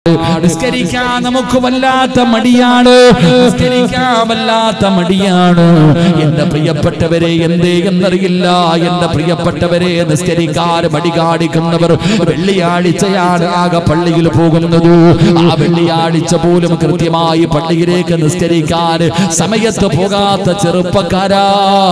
നിസ്കരിക്കാൻ നമുക്ക് വല്ലാത്ത മടിയാണ് നിസ്കരിക്കാൻ വല്ലാത്ത മടിയാണ് എന്റെ പ്രിയപ്പെട്ടവരെ എന്തേ എന്നറിയില്ല എന്റെ പ്രിയപ്പെട്ടവരെ നിസ്കരിക്കാൻ മടി കാണിക്കുന്നവർ വെള്ളിയാഴ്ചയാണ് ആകെ പള്ളിയിൽ പോകുന്നത് ആ വെള്ളിയാഴ്ച പോലും കൃത്യമായി പള്ളിയിലേക്ക് നിസ്കരിക്കാൻ സമയത്ത് പോകാത്ത ചെറുപ്പക്കാരാ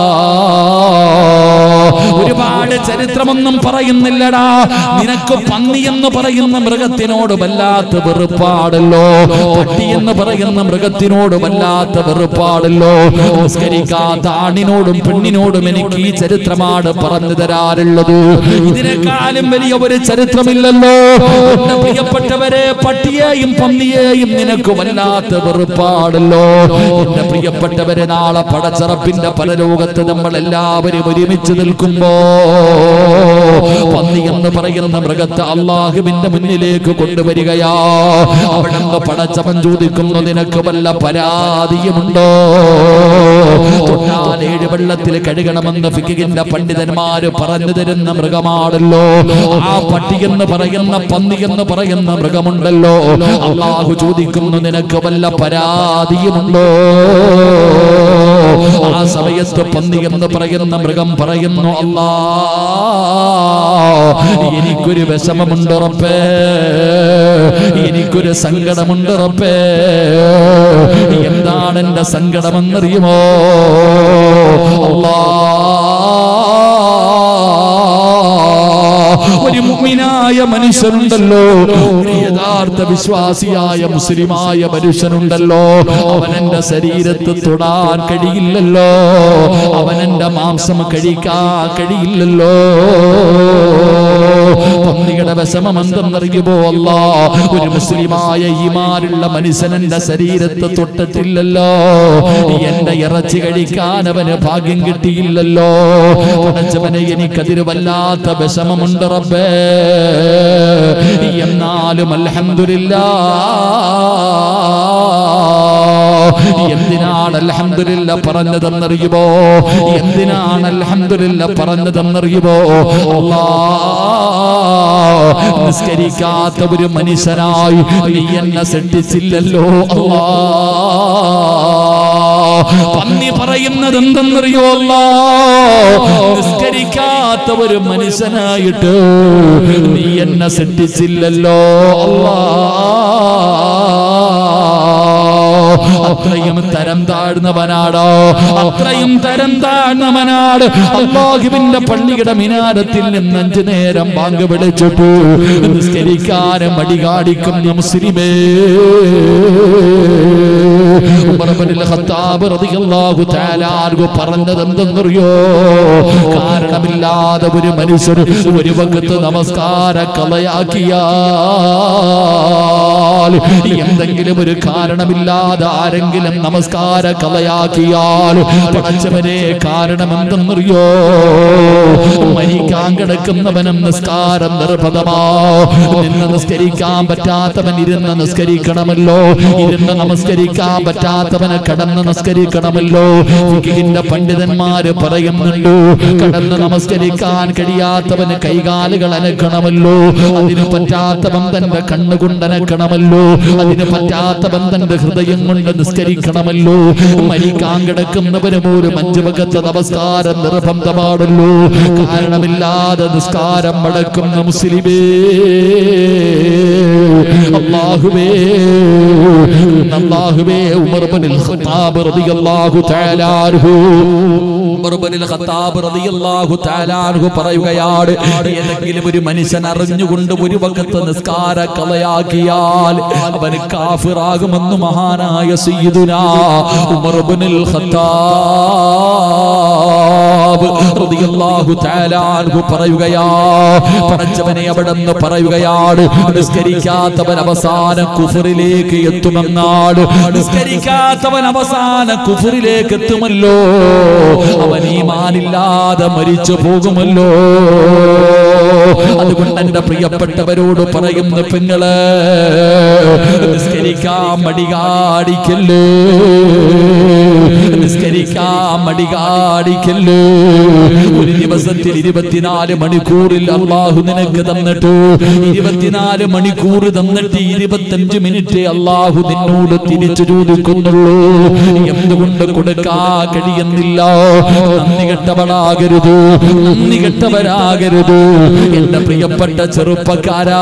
ഒരുപാട് ചരിത്രമൊന്നും പറയുന്നില്ലടാ നിനക്ക് പന്നി എന്ന് പറയുന്ന മൃഗത്തിനോട് വല്ലാത്ത വെറുപ്പാടല്ലോ പട്ടി എന്ന് പറയുന്ന മൃഗത്തിനോട് വല്ലാത്ത വെറുപ്പാടല്ലോ നിസ്കരിക്കാത്ത ആണിനോടും പെണ്ണിനോടും എനിക്ക് ഈ ചരിത്രമാണ് പറഞ്ഞു തരാറുള്ളത് ഇതിനേക്കാളും വലിയ ഒരു ചരിത്രമില്ലല്ലോ എന്റെ പ്രിയപ്പെട്ടവരെ പട്ടിയെയും പന്നിയെയും നിനക്ക് വല്ലാത്ത വെറുപ്പാടല്ലോ എന്റെ പ്രിയപ്പെട്ടവരെ നാളെ പടച്ചറപ്പിന്റെ പരലോകത്ത് നമ്മൾ എല്ലാവരും ഒരുമിച്ച് നിൽക്കുമ്പോ പന്നി എന്ന് പറയുന്ന മൃഗത്തെ അള്ളാഹുവിന്റെ മുന്നിലേക്ക് കൊണ്ടുവരികയാ അവിടെ പടച്ചവൻ ചോദിക്കുന്നു നിനക്ക് വല്ല പരാതിയുമുണ്ടോ തൊട്ടാൽ ഏഴ് വെള്ളത്തിൽ കഴുകണമെന്ന് ഫിക്കിന്റെ പണ്ഡിതന്മാര് പറഞ്ഞു തരുന്ന മൃഗമാണല്ലോ ആ പട്ടി എന്ന് പറയുന്ന പന്നി എന്ന് പറയുന്ന മൃഗമുണ്ടല്ലോ അള്ളാഹു ചോദിക്കുന്നു നിനക്ക് വല്ല പരാതിയുമുണ്ടോ ആ സമയത്ത് പന്നി എന്ന് പറയുന്ന മൃഗം പറയുന്നു അല്ലാ എനിക്കൊരു വിഷമമുണ്ട് റബ്ബേ എനിക്കൊരു സങ്കടമുണ്ട് റബ്ബേ എന്താണ് എന്റെ സങ്കടമെന്നറിയുമോ അല്ലാ ഒരു മുഅ്മിനായ മനുഷ്യനുണ്ടല്ലോ ഒരു യഥാർത്ഥ വിശ്വാസിയായ മുസ്ലിമായ മനുഷ്യനുണ്ടല്ലോ അവൻ എന്റെ ശരീരത്ത് തൊടാൻ കഴിയില്ലല്ലോ അവൻ എന്റെ മാംസം കഴിക്കാൻ കഴിയില്ലല്ലോ പന്നിയുടെ വിഷമം എന്തെന്നറിയുമോ അല്ല ഒരു മുസ്ലിമായ ഈമാനുള്ള മനുഷ്യൻ എന്റെ ശരീരത്ത് തൊട്ടിട്ടില്ലല്ലോ എന്റെ ഇറച്ചി കഴിക്കാൻ അവന് ഭാഗ്യം കിട്ടിയില്ലല്ലോ പടച്ചവനെ എനിക്കതിന് വല്ലാത്ത വിഷമമുണ്ട് റബ്ബേ എന്നാലും അൽഹംദുലില്ലാ എന്തിനാണ് അൽഹംദുലില്ല പറഞ്ഞതെന്നറിയുമോ എന്തിനാണ് അൽഹംദുലില്ല പറഞ്ഞതെന്നറിയുമോ അല്ലാ നിസ്കരിക്കാത്ത ഒരു മനുഷ്യനായി നീ എന്നെ സൃഷ്ടിച്ചില്ലല്ലോ അല്ലാ പന്നി പറയുന്നത് എന്തെന്നറിയോ അല്ലാ നിസ്കരിക്കാത്ത ഒരു മനുഷ്യനായിട്ട് നീ എന്നെ സൃഷ്ടിച്ചില്ലല്ലോ അല്ലാ അത്രയും തരം താഴ്ന്നവനാടോ അത്രയും തരം താഴ്ന്നവനാട് അള്ളാഹുവിന്റെ പള്ളിയുടെ മിനാരത്തിൽ നിന്ന് അഞ്ചു നേരം ബാങ്ക് വിളിച്ചിട്ടു നിസ്കരിക്കാനും മടി കാണിക്കുന്ന മുസ്ലിമേ ഉമർ ഇബ്നുൽ ഖത്താബ് റളിയല്ലാഹു തആല ആർഗു പറഞ്ഞത് എന്തെന്നറിയോ കാരണമില്ലാതെ ഒരു മനുഷ്യർ ഒരു വകത്ത് നമസ്കാര കളയാക്കിയാൽ എന്തെങ്കിലും ഒരു കാരണമില്ലാതെ ആരെങ്കിലും നമസ്കാര കളയാക്കിയാൽ പടച്ചവനെ കാരണം എന്തെന്നറിയോ മരിക്കാൻ കിടക്കുന്നവനും നിസ്കാരം നിർബന്ധമാ നിന്ന് നിസ്കരിക്കാൻ പറ്റാത്തവൻ ഇരുന്ന് നിസ്കരിക്കണമല്ലോ ഇരുന്ന് നമസ്കരിക്കാൻ പറ്റാത്തവന് കടന്ന് നിസ്കരിക്കണമല്ലോ ഫിഖിന്റെ പണ്ഡിതന്മാര് പറയുന്നുണ്ട് കടന്ന് നമസ്കരിക്കാൻ കഴിയാത്തവന് കൈകാലുകൾ അനക്കണമല്ലോ അതിന് പറ്റാത്തവൻ തന്റെ കണ്ണുകൊണ്ട് അനക്കണമല്ലോ അതിന് പറ്റാത്തവൻ തന്റെ ഹൃദയം കൊണ്ട് നിസ്കരിക്കണമല്ലോ മരിക്കാൻ കിടക്കുന്നവന് പോലും അഞ്ചു വകത്തെ നമസ്കാരം നിർബന്ധമാണല്ലോ കാരണമില്ലാതെ നിസ്കാരം മടക്കുന്ന മുസ്ലിമേ അള്ളാഹുവേ അള്ളാഹുവേ ഉമർ ബിനുൽ ഖത്താബ് റളിയല്ലാഹു തആല അൻഹു ഉമർ ബിനുൽ ഖത്താബ് റളിയല്ലാഹു തആല അൻഹു പറയുകയാണ് ഏതെങ്കിലും ഒരു മനുഷ്യൻ അറിഞ്ഞുകൊണ്ട് ഒരു വകത്ത് നിസ്കാര കളയാക്കിയാൽ അവൻ കാഫിറാകുമെന്ന് മഹാനായ സയ്യിദുനാ ഉമർ ബിനുൽ ഖത്താബ് റളിയല്ലാഹു തആല അൻഹു പറയുകയാ പടച്ചവനെ അവിടെ നിന്ന് പറയുകയാണ് നിസ്കരിക്കാത്തവൻ അവസാന കുഫറിലേക്ക് എത്തുമെന്നാണ് നിസ്കരിക്കാത്തവൻ അവസാന കുഫറിലേക്ക് എത്തുമല്ലോ അവൻ ഈമാനില്ലാതെ മരിച്ചു പോകുമല്ലോ അതുകൊണ്ട് എന്റെ പ്രിയപ്പെട്ടവരോട് പറയുന്ന പെങ്ങള് നിസ്കരിക്കാൻ മടി കാണിക്കല്ലേ നിസ്കരി നിസ്കരിക്കാൻ മടി കാണിക്കല്ലോ ഒരു ദിവസത്തിൽ ഇരുപത്തിനാല് മണിക്കൂറിൽ അള്ളാഹു നിനക്ക് തന്നിട്ട് ഇരുപത്തിനാല് മണിക്കൂർ തന്നിട്ട് ഇരുപത്തഞ്ച് മിനിറ്റ് അള്ളാഹു നിന്നോട് തിരിച്ചു ചോദിക്കുന്നുള്ളൂ എന്തുകൊണ്ട് കൊടുക്കാ കഴിയുന്നില്ല നന്ദി കെട്ടവളാകരുത് നന്ദി കെട്ടവരാകരുത് എന്റെ പ്രിയപ്പെട്ട ചെറുപ്പക്കാരാ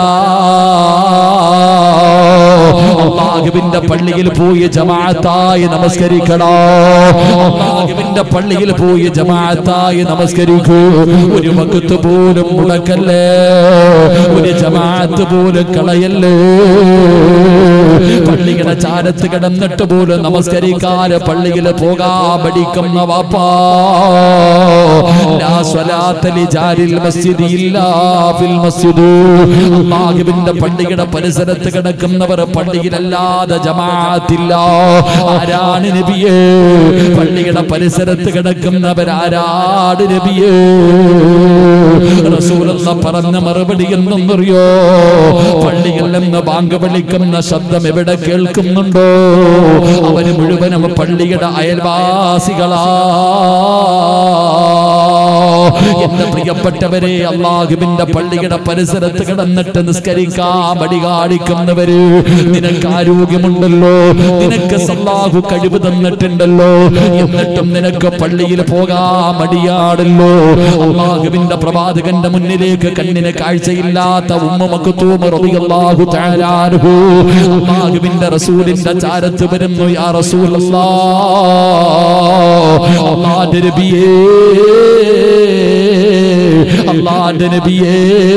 അള്ളാഹുവിന്റെ പള്ളിയിൽ പോയി ജമാഅത്തായി നമസ്കരിക്കണോ അള്ളാഹുവിന്റെ പള്ളിയിൽ പോയി ജമാഅത്തായി നമസ്കരിക്കൂ ഒരു വക്കത്ത് പോലും മുടക്കല്ലേ ഒരു ജമാഅത്ത് പോലും കളയല്ലേ പള്ളിയുടെ ചാരത്ത് കിടന്നിട്ട് പോലും നമസ്കരിക്കാതെ പള്ളിയിൽ പോകാൻ പഠിക്കുന്ന വാപ്പാ ലാ സ്വലാത്ത ലിജാരിൽ മസ്ജിദി ഇല്ലാ ഫിൽ മസ്ജിദ് അല്ലാഹുവിന്റെ പള്ളിയുടെ പരിസരത്ത് കിടക്കുന്നവർ പള്ളിയിലല്ലാതെ ജമാഅത്തില്ല ആരാണ് നബിയേ പള്ളിയുടെ പരിസരത്ത് കിടക്കുന്നവർ ആരാണ് നബിയേ റസൂലുള്ള പറഞ്ഞ മറുപടി എന്തെന്നറിയോ പള്ളിയിൽ നിന്ന് ബാങ്ക് വിളിക്കുന്ന ശബ്ദം എവിടെ കേൾക്കുന്നുണ്ടോ അവര് മുഴുവനും പള്ളിയുടെ അയൽവാസികളാ എന്റെ പ്രിയപ്പെട്ടവരെ അള്ളാഹുവിന്റെ പള്ളിയുടെ പരിസരത്ത് കിടന്നിട്ട് നിസ്കരിക്കാൻ മടി കാണിക്കുന്നവര് നിനക്ക് ആരോഗ്യമുണ്ടല്ലോ നിനക്ക് സല്ലാഹു കഴിവ് തന്നിട്ടുണ്ടല്ലോ എന്നിട്ടും നിനക്ക് പള്ളിയിൽ പോകാൻ മടിയാടല്ലോ അള്ളാഹുവിന്റെ പ്രവാചകന്റെ മുന്നിലേക്ക് കണ്ണിന് കാഴ്ചയില്ലാത്ത ഉമ്മമക്കുത്തൂമറിയാഹു താരാർഹു അള്ളാഹുവിന്റെ റസൂലിന്റെ ചാരത്ത് വരുന്നു യാ റസൂൽ അള്ളാഹ് നബിയേ അള്ളാന്റെ നബിയേ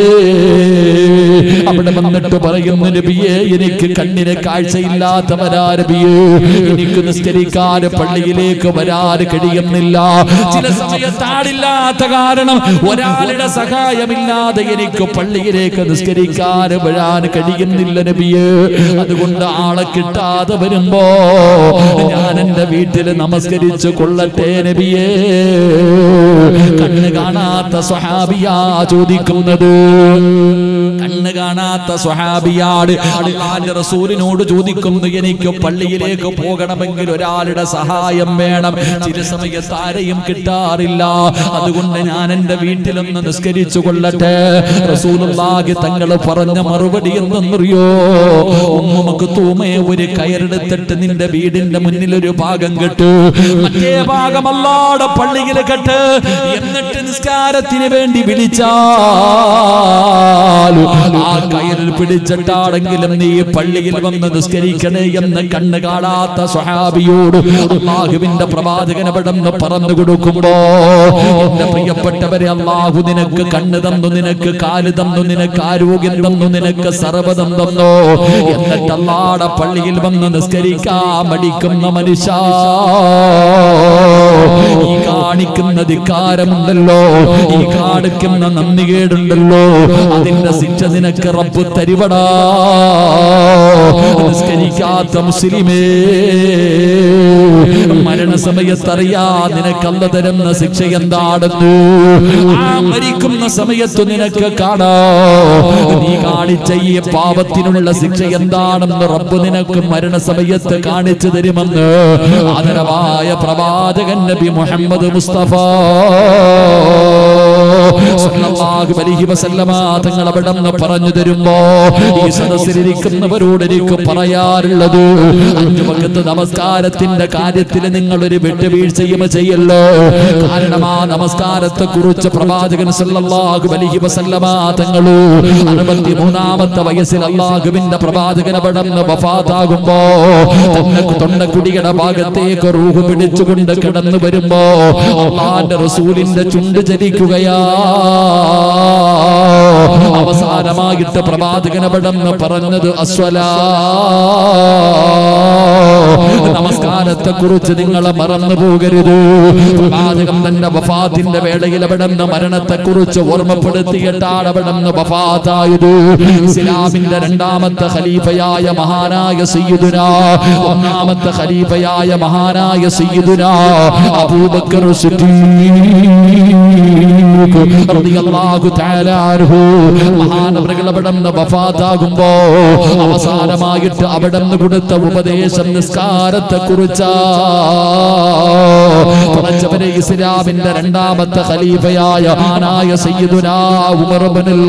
അവിടെ വന്നിട്ട് പറയുന്നു നബിയേ എനിക്ക് കണ്ണിന് കാഴ്ചയില്ലാത്തവരാ നബിയേ എനിക്ക് നിസ്കരിക്കാൻ പള്ളിയിലേക്ക് വരാൻ കഴിയുന്നില്ല ചില സമയത്താടില്ലാത്ത കാരണം ഒരാളുടെ സഹായമില്ലാതെ എനിക്ക് പള്ളിയിലേക്ക് നിസ്കരിക്കാൻ വരാൻ കഴിയുന്നില്ല നബിയേ അതുകൊണ്ട് ആളെ കിട്ടാതെ വരുമ്പോ ഞാൻ എന്റെ വീട്ടിൽ നമസ്കരിച്ചു കൊള്ളട്ടെ നബിയേ കണ്ണ് കാണാത്ത സ്വഹാബിയാ ചോദിക്കുന്നത് കണ്ണ് കാണാത്ത സ്വഹാബിയാണ് അള്ളാന്റെ റസൂലിനോട് ചോദിക്കുന്നു എനിക്ക് പള്ളിയിലേക്ക് പോകണമെങ്കിൽ ഒരാളുടെ സഹായം വേണം ചില സമയത്ത് ആരെയും കിട്ടാറില്ല അതുകൊണ്ട് ഞാൻ എന്റെ വീട്ടിലൊന്ന് നിസ്കരിച്ചു കൊള്ളട്ടെ റസൂലുള്ളാഹി തങ്ങൾ പറഞ്ഞ മറുപടി എന്തെന്നറിയോ ഉമ്മക്ക് തൂമേ ഒരു കയറെടുത്തിട്ട് നിന്റെ വീടിന്റെ മുന്നിൽ ഒരു ഭാഗം കെട്ടു മറ്റേ ഭാഗം അല്ലാടെ പള്ളിയിൽ കെട്ട് എന്നിട്ട് നിസ്കാരത്തിന് വേണ്ടി വിളിച്ചാൽ ആ കയറിൽ പിടിച്ചിട്ടാണെങ്കിലും നീ പള്ളിയിൽ വന്ന് നിസ്കരിക്കണേ എന്ന് കണ്ണ് കാണാത്ത സ്വഹാബിയോട് അള്ളാഹുവിന്റെ പ്രവാചകൻ അവിടെ നിന്ന് പറഞ്ഞു കൊടുക്കുമ്പോ എന്റെ പ്രിയപ്പെട്ടവരെ അള്ളാഹു നിനക്ക് കണ്ണ് തന്നു നിനക്ക് കാല് തന്നു നിനക്ക് ആരോഗ്യം തന്നു നിനക്ക് സർവ്വതം തന്നു എന്നിട്ട് അള്ളാടെ പള്ളിയിൽ വന്ന് നിസ്കരിക്കാൻ മടിക്കുന്ന മനുഷ്യ ഈ കാണിക്കുന്ന ധിക്കാരമുണ്ടല്ലോ ഈ കാണിക്കുന്ന നന്ദികേടുണ്ടല്ലോ അതിന്റെ ശിക്ഷ നിനക്ക് റബ്ബ് തരിവടാ നിസ്കരിക്കാത്ത മുസ്ലിമേ മരണസമയത്തറിയാ നിനക്കല്ല തരുന്ന ശിക്ഷ എന്താണെന്ന് ആ മരിക്കുന്ന സമയത്ത് നിനക്ക് കാണാ നീ കാണിച്ച ഈ പാപത്തിനുള്ള ശിക്ഷ എന്താണെന്ന് റബ്ബ് നിനക്ക് മരണസമയത്ത് കാണിച്ചു തരുമെന്ന് ആദരവായ പ്രവാചകൻ നബി മുഹമ്മദ് മുസ്തഫ സല്ലല്ലാഹു അലൈഹി വസല്ലമ തങ്ങൾ അവിടെ നിന്ന് പറഞ്ഞു തരുമ്പോ ഈ സദസ്സിലിരിക്കുന്നവരോട് എനിക്ക് പറയാറുള്ളത് അഞ്ചു വക്കത്ത് നമസ്കാരത്തിന്റെ കാര്യത്തിൽ നിങ്ങൾ ഒരു വിട്ടുവീഴ്ചയും ചെയ്യല്ലോ കാരണം ആ നമസ്കാരത്തെ കുറിച്ച് പ്രവാചകൻ സല്ലല്ലാഹു അലൈഹി വസല്ലമ തങ്ങളു അറുപത്തി മൂന്നാമത്തെ വയസ്സിൽ അള്ളാഹുവിന്റെ പ്രവാചകൻ അവിടെ നിന്ന് വഫാത്താകുമ്പോ തന്നെ തൊണ്ടക്കുടിയുടെ ഭാഗത്തേക്ക് റൂഹ് പിടിച്ചുകൊണ്ട് കിടന്നു വരുമ്പോ അള്ളാന്റെ റസൂലിന്റെ ചുണ്ട് ചലിക്കുകയാ അവസാനമായിട്ട് പ്രവാചകൻ അവിടെ നിന്ന് പറഞ്ഞത് അസ്വലാ നമസ്കാരത്തെ കുറിച്ച് നിങ്ങളെ മറന്നു പോകരുത് പ്രവാചകം തന്റെ വഫാത്തിന്റെ വേളയിൽ അവിടെ നിന്ന് മരണത്തെ കുറിച്ച് ഓർമ്മപ്പെടുത്തിയിട്ടാണ് അവിടെ നിന്ന് വഫാത്തായത് ഇസ്ലാമിന്റെ രണ്ടാമത്തെ ഖലീഫയായ മഹാനായ സയ്യിദുന ഒന്നാമത്തെ ഖലീഫയായ മഹാനായ സയ്യിദുന അബൂബക്കർ സിദ്ദീഖ് റളിയല്ലാഹു തആല അൻഹു മഹാനവറുകൾ അവിടെ നിന്ന് വഫാത്താകുമ്പോ അവസാനമായിട്ട് അവിടെ നിന്ന് കൊടുത്ത ഉപദേശം നിസ്കാരത്തെ കുറിച്ചാ പടച്ചവരെ ഇസ്ലാമിന്റെ രണ്ടാമത്തെ ഖലീഫയായ മഹാനായ സയ്യിദുനാ ഉമർ ഇബ്നുൽ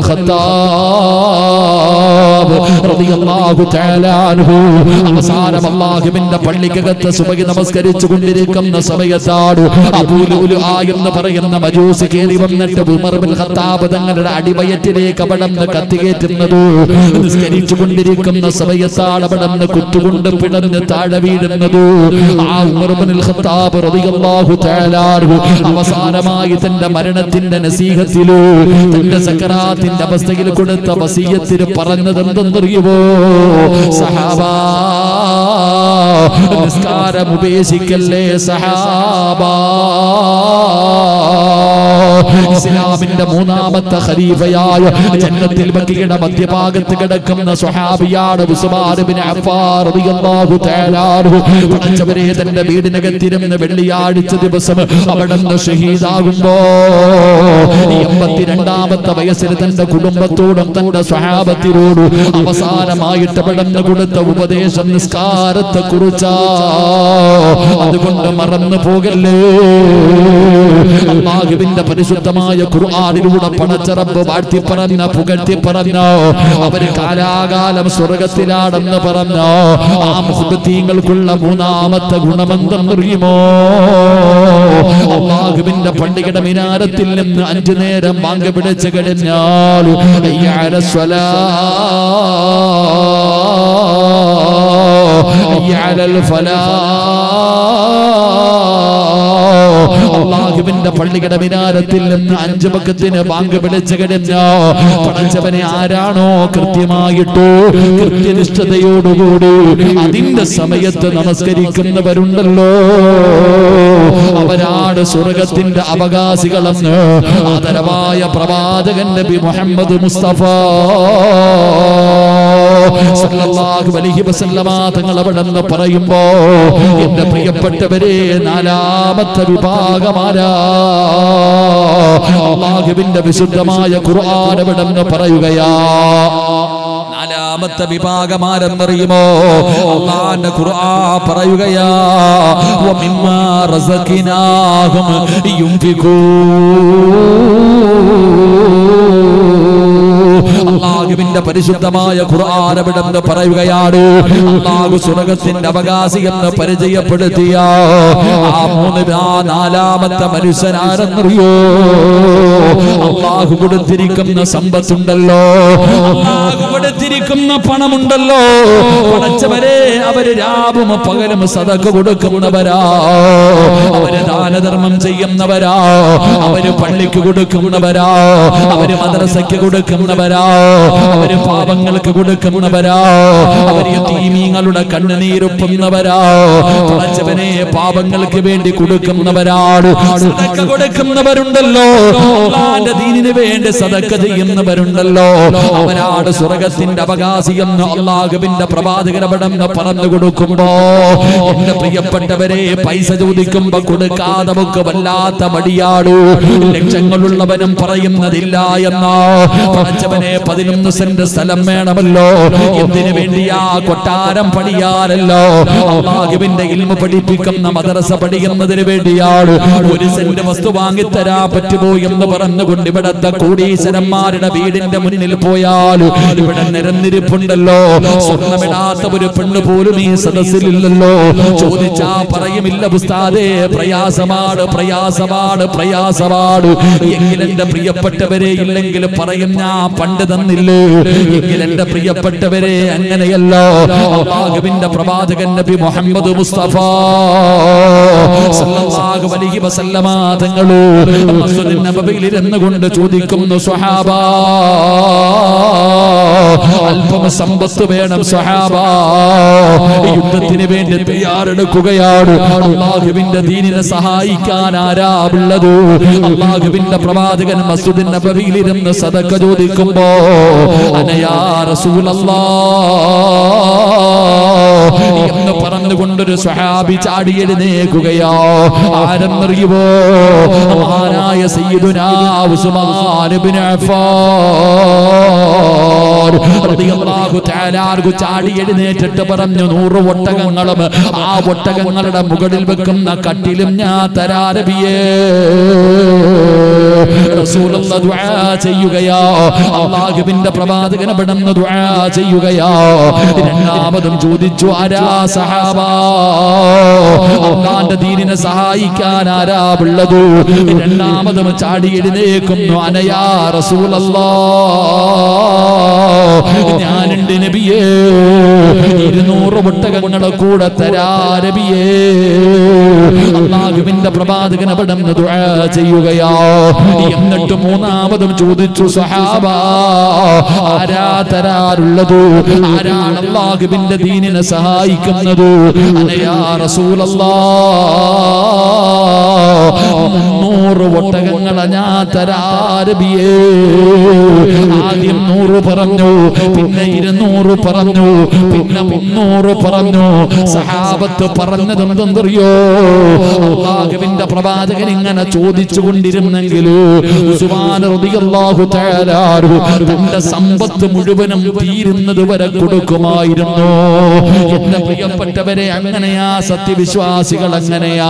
ഖത്താബ് റളിയല്ലാഹു തആല അൻഹു അവസാനം അല്ലാഹുവിന്റെ പള്ളിക്കകത്ത് സുബഹി നമസ്കരിച്ചു കൊണ്ടിരിക്കുന്ന സമയത്താണ് അബൂലുലു എന്ന് പറയുന്ന മജൂസ് കയറി വന്നിട്ട് ഉമർ ഇബ്നുൽ ഖത്താബ് തങ്ങളുടെ അടിവയറ്റിലേക്ക് അവിടെ നിന്ന് കത്തികേറ്റുന്നത് നിസ്കരിച്ചു കൊണ്ടിരിക്കുന്ന സമയത്താണ് അവിടെ നിന്ന് കുത്തുകൊണ്ട് പിടന്ന് താഴെ വീഴുന്നത് ആ ഉമർ ഇബ്നുൽ ഖത്താബ് റളിയല്ലാഹു തആല അൻഹു അവസാനമായി തന്റെ മരണത്തിന്റെ നസീഹത്തിലോ തന്റെ സക്കറാത്തിന്റെ അവസ്ഥയിൽ കൊടുത്ത വസീയത്തിന് പറഞ്ഞത് എന്തെന്നറിയുമോ സഹാബാ നിസ്കാരം ഉപേക്ഷിക്കല്ലേ സഹാബാ ഇസ്ലാമിന്റെ മൂന്നാമത്തെ ഖലീഫയായ ജന്നത്തിൽ ബക്കിയുടെ മധ്യഭാഗത്ത് കിടക്കുന്ന സ്വഹാബിയാണ് ഉസ്മാൻ ഇബ്നു അഫ്ഫാൻ റളിയല്ലാഹു തആല അൻഹു പടച്ചവരെ തന്റെ വീടിനകത്തിരുന്ന് വെള്ളിയാഴ്ച ദിവസം അവിടെ നിന്ന് ഷഹീദാകുമ്പോ എൺപത്തിരണ്ടാമത്തെ വയസ്സിൽ തന്റെ കുടുംബത്തോടും തന്റെ സ്വഹാബത്തിനോടും അവസാനമായിട്ട് അവിടെ നിന്ന് കൊടുത്ത ഉപദേശം നിസ്കാരത്തെ കുറിച്ചാ അതുകൊണ്ട് മറന്നു പോകല്ലേ അള്ളാഹുവിന്റെ പരിശുദ്ധമായ ഖുർആനിലൂടെ പടച്ചറബ് വാഴ്ത്തി പറഞ്ഞ പുകഴ്ത്തി പറഞ്ഞോ അവര് കാലാകാലം സ്വർഗത്തിലാണെന്ന് പറഞ്ഞോ ആ മുഹബത്തീങ്ങൾക്കുള്ള മൂന്നാമത്തെ ഗുണമെന്തെന്നറിയുമോ അള്ളാഹുവിന്റെ പള്ളിയുടെ മിനാരത്തിൽ നിന്ന് അഞ്ചു നേരം വാങ്ങി പിടിച്ചു കഴിഞ്ഞാൽ അയ്യാല സ്വലാ അയ്യാലൽ ഫലാ അള്ളാഹുവിന്റെ പള്ളിയുടെ മിനാരത്തിൽ നിന്ന് അഞ്ചു പക്കത്തിന് ബാങ്ക് വിളിച്ചു കഴിഞ്ഞോ പടച്ചവനെ ആരാണോ കൃത്യമായിട്ടോ കൃത്യനിഷ്ഠതയോടുകൂടി അതിന്റെ സമയത്ത് നമസ്കരിക്കുന്നവരുണ്ടല്ലോ അവരാണ് സ്വർഗത്തിന്റെ അവകാശികളെന്ന് ആദരവായ പ്രവാചകൻ നബി മുഹമ്മദ് മുസ്തഫ സല്ലല്ലാഹു അലൈഹി വസല്ലമ തങ്ങൾ അവിടെ നിന്ന് പറയുമ്പോ എന്റെ പ്രിയപ്പെട്ടവരെ നാലാമത്തെ വിഭാഗമാരാ അള്ളാഹുവിന്റെ വിശുദ്ധമായ ഖുർആൻ അവിടെ നിന്ന് പറയുകയാ നാലാമത്തെ വിഭാഗമാരെന്നറിയുമോ അള്ളാന്റെ ഖുർആ പറയുകയാ വമിമ്മാ റസഖിനാഹും യുംഫിഖൂ അള്ളാഹുവിന്റെ പരിശുദ്ധമായ ഖുർആൻ അവിടെ നിന്ന് പറയുകയാണ് അള്ളാഹു സ്വർഗത്തിന്റെ അവകാശി എന്ന് പരിചയപ്പെടുത്തിയ ആ മൂന്ന് ആ നാലാമത്തെ മനുഷ്യനാരെന്നറിയോ അള്ളാഹു കൊടുത്തിരിക്കുന്ന സമ്പത്തുണ്ടല്ലോ അള്ളാഹു കൊടുത്തിരിക്കുന്ന പണമുണ്ടല്ലോ പടച്ചവരെ അവര് രാവും പകലും സതക്ക് കൊടുക്കുന്നവരാ അവര് ദാനധർമ്മം ചെയ്യുന്നവരാ അവര് പള്ളിക്ക് കൊടുക്കുന്നവരാ അവര് മദ്രസയ്ക്ക് കൊടുക്കുന്നവരാ അവര് പാപങ്ങൾക്ക് കൊടുക്കുന്നവരാ അവര് തീമീങ്ങളുടെ കണ്ണുനീരൊപ്പുന്നവരാ പടച്ചവനെ പാപങ്ങൾക്ക് വേണ്ടി കൊടുക്കുന്നവരാണ് സദക്ക കൊടുക്കുന്നവരുണ്ടല്ലോ അള്ളാന്റെ ദീനിന് വേണ്ടി സദക്ക ചെയ്യുന്നവരുണ്ടല്ലോ അവരാണ് സ്വർഗത്തിന്റെ അവകാശി എന്ന് അള്ളാഹുവിന്റെ പ്രവാചകരപടം പറഞ്ഞു കൊടുക്കുമ്പോ എന്റെ പ്രിയപ്പെട്ടവരെ പൈസ ചോദിക്കുമ്പോ കൊടുക്കാതെ നമുക്ക് വല്ലാത്ത മടിയാടു ലക്ഷങ്ങളുള്ളവനും പറയുന്നതില്ല എന്നോ പടച്ചവനെ പതിനൊന്ന് സെന്റ് സ്ഥലം വേണമല്ലോ എന്തിനു വേണ്ടിയാ കൊട്ടാരം പണിയാനല്ലോ അള്ളാഹുവിന്റെ ഇൽമ പഠിപ്പിക്കുന്ന മദ്രസ പഠിക്കുന്നതിന് വേണ്ടിയാണ് ഒരു സെന്റ് വസ്തു വാങ്ങിത്തരാ പറ്റുമോ എന്ന് പറഞ്ഞുകൊണ്ട് ഇവിടത്തെ കോടീശ്വരന്മാരുടെ വീടിന്റെ മുന്നിൽ പോയാൽ ഇവിടെ നിരന്നിരിപ്പുണ്ടല്ലോ സ്വർണ്ണമിടാത്ത ഒരു പെണ്ണ് പോലും ഈ സദസ്സിലില്ലല്ലോ ചോദിച്ചാ പറയുമില്ല പുസ്താദേ പ്രയാസമാണ് പ്രയാസമാണ് പ്രയാസമാണ് എങ്കിലെന്റെ പ്രിയപ്പെട്ടവരെ ഇല്ലെങ്കിൽ പറയും ഞാൻ പണ്ട് തന്നില്ലേ എങ്കിൽ എന്റെ പ്രിയപ്പെട്ടവരെ അങ്ങനെയല്ലോ അള്ളാഹുവിന്റെ പ്രവാചകൻ നബി മുഹമ്മദ് മുസ്തഫ സല്ലല്ലാഹു അലൈഹി വസല്ലമ തങ്ങള് മസ്ജിദുൻ നബവിയിൽ ഇരുന്നു കൊണ്ട് ചോദിക്കുന്നു സ്വഹാബ അല്പം സമ്പത്ത് വേണം സ്വഹാബ യുദ്ധത്തിന് വേണ്ടി തയ്യാറെടുക്കുകയാണ് അള്ളാഹുവിന്റെ ദീനിനെ സഹായിക്കാൻ ആരാ ഉള്ളത് അള്ളാഹുവിന്റെ പ്രവാചകൻ മസ്ജിദുൻ നബവിയിൽ ഇരുന്ന് സദക്ക ചോദിക്കുമ്പോ അനയാ റസൂലല്ലാ എന്ന് എന്ന് പറഞ്ഞുകൊണ്ടൊരു സ്വഹാബി ചാടി എഴുന്നേക്കുകയോ ആരെന്നറിയുവോ മഹാനായ സയ്യിദുനാ ഉസ്മാൻ ഇബ്നു അഫ്ഫാൻ റളിയല്ലാഹു തആല ആർക്കു ചാടി എഴുന്നേറ്റിട്ട് പറഞ്ഞു നൂറ് ഒട്ടകങ്ങളും ആ ഒട്ടകങ്ങളുടെ മുകളിൽ വെക്കുന്ന കട്ടിലും ഞാൻ തരാരബിയേ റസൂലുള്ള ദുആ ചെയ്യുകയോ അള്ളാഹുവിന്റെ പ്രവാചകൻ പെടുന്ന ദുആ ചെയ്യുകയോ രണ്ടാമതും ചോദിച്ചു ആരാ സഹാബ അള്ളാന്റെ ദീനിനെ സഹായിക്കാൻ ആരാ ഉള്ളത് രണ്ടാമതും ചാടി എഴുന്നേക്കുന്നു അനയാ റസൂലല്ലാ ഞാനുണ്ട് നബിയേ ഇരുന്നൂറ് ഒട്ടകങ്ങളെ കൂടെ തരാ നബിയേ അള്ളാഹുവിന്റെ പ്രവാചകൻ അവിടെ നിന്ന് ദുആ ചെയ്യുകയോ എന്നിട്ട് മൂന്നാമതും ചോദിച്ചു സഹാബ ആരാ തരാറുള്ളത് ആരാണ് അള്ളാഹുവിന്റെ ദീനിനെ സഹായിക്കുന്നത് അനയാ റസൂലല്ലാ മുന്നൂറ് ഒട്ടകങ്ങളെ ഞാൻ തരാരബിയേ ആദ്യം നൂറ് പറഞ്ഞു പിന്നെ ഇരുന്നൂറ് പറഞ്ഞു പിന്നെ മുന്നൂറ് പറഞ്ഞു സഹാബത്ത് പറഞ്ഞതെന്തെന്നറിയോ അള്ളാഹുവിന്റെ പ്രവാചകൻ ഇങ്ങനെ ചോദിച്ചു കൊണ്ടിരുന്നെങ്കിലോ തന്റെ സമ്പത്ത് മുഴുവനും തീരുന്നത് വരെ കൊടുക്കുമായിരുന്നു എന്റെ പ്രിയപ്പെട്ടവരെ അങ്ങനെയാ സത്യവിശ്വാസികൾ അങ്ങനെയാ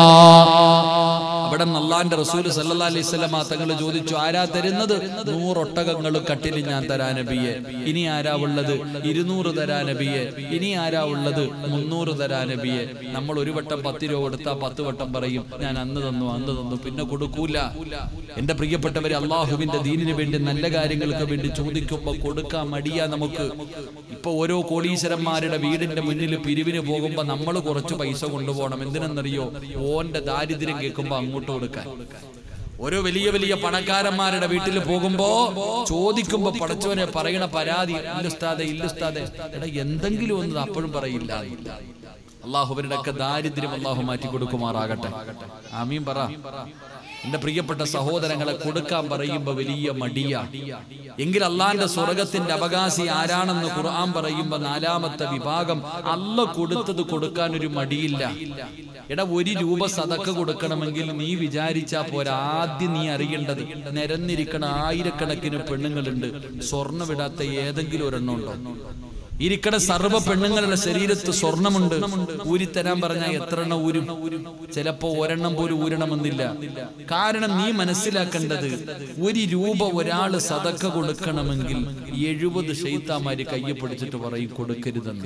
അവിടെ നല്ലാന്റെ റസൂൽ സല്ലല്ലാഹു അലൈഹി വസല്ലമ തങ്ങൾ ചോദിച്ചു ആരാ തരുന്നത് നൂറൊട്ടകങ്ങൾ കട്ടിൽ ഞാൻ തരാ നബിയെ ഇനി ആരാ ഉള്ളത് ഇരുന്നൂറ് തരാ നബിയെ ഇനി ആരാ ഉള്ളത് മുന്നൂറ് തരാ നബിയെ നമ്മൾ ഒരു വട്ടം പത്ത് രൂപ കൊടുത്താൽ പത്ത് വട്ടം പറയും ഞാൻ അന്ന് തന്നു അന്ന് തന്നു പിന്നെ കൊടുക്കൂല എന്റെ പ്രിയപ്പെട്ടവരെ അള്ളാഹുവിന്റെ ദീനിന് വേണ്ടി നല്ല കാര്യങ്ങൾക്ക് വേണ്ടി ചോദിക്കുമ്പോൾ കൊടുക്കാൻ മടിയാ നമുക്ക് ഇപ്പൊ ഓരോ കോടീശ്വരന്മാരുടെ വീടിന്റെ മുന്നിൽ പിരിവിന് പോകുമ്പോ നമ്മൾ കുറച്ച് പൈസ കൊണ്ടുപോകണം എന്തിനെന്നറിയോ ഓന്റെ ദാരിദ്ര്യം കേൾക്കുമ്പോ അങ്ങോട്ട് കൊടുക്കാൻ ഓരോ വലിയ വലിയ പണക്കാരന്മാരുടെ വീട്ടിൽ പോകുമ്പോ ചോദിക്കുമ്പോ പടച്ചവനെ പറയണ പരാതി ഇല്ലുസ്താതെ ഇല്ലുസ്താതെ എടാ എന്തെങ്കിലും ഒന്ന് അപ്പോഴും പറയില്ല അള്ളാഹുവിന്റെ ഒക്കെ ദാരിദ്ര്യം അള്ളാഹു മാറ്റി കൊടുക്കുമാറാകട്ടെ ആമീൻ പറ എന്റെ പ്രിയപ്പെട്ട സഹോദരങ്ങളെ കൊടുക്കാൻ പറയുമ്പോ വലിയ മടിയ എങ്കിൽ അള്ളാന്റെ സ്വർഗത്തിന്റെ അവകാശി ആരാണെന്ന് ഖുർആൻ പറയുമ്പോ നാലാമത്തെ വിഭാഗം അല്ല കൊടുത്തത് കൊടുക്കാൻ ഒരു മടിയില്ല എടാ ഒരു രൂപ സതക്ക കൊടുക്കണമെങ്കിൽ നീ വിചാരിച്ചാ പോരാ ആദ്യം നീ അറിയേണ്ടത് നിരന്നിരിക്കണ ആയിരക്കണക്കിന് പെണ്ണുങ്ങളുണ്ട് സ്വർണ്ണ വിടാത്ത ഏതെങ്കിലും ഒരെണ്ണം ഉണ്ടോ ഇരിക്കണ സർവ്വ പെണ്ണുങ്ങളുടെ ശരീരത്ത് സ്വർണമുണ്ട് ഊരിത്തരാൻ പറഞ്ഞാൽ എത്ര എണ്ണം ഊരും ചിലപ്പോ ഒരെണ്ണം പോലും ഊരണമെന്നില്ല കാരണം നീ മനസ്സിലാക്കേണ്ടത് ഒരു രൂപ ഒരാള് സതക്ക കൊടുക്കണമെങ്കിൽ എഴുപത് ഷെയ്ത്താമാര് കയ്യെ പിടിച്ചിട്ട് പറയും കൊടുക്കരുതെന്ന്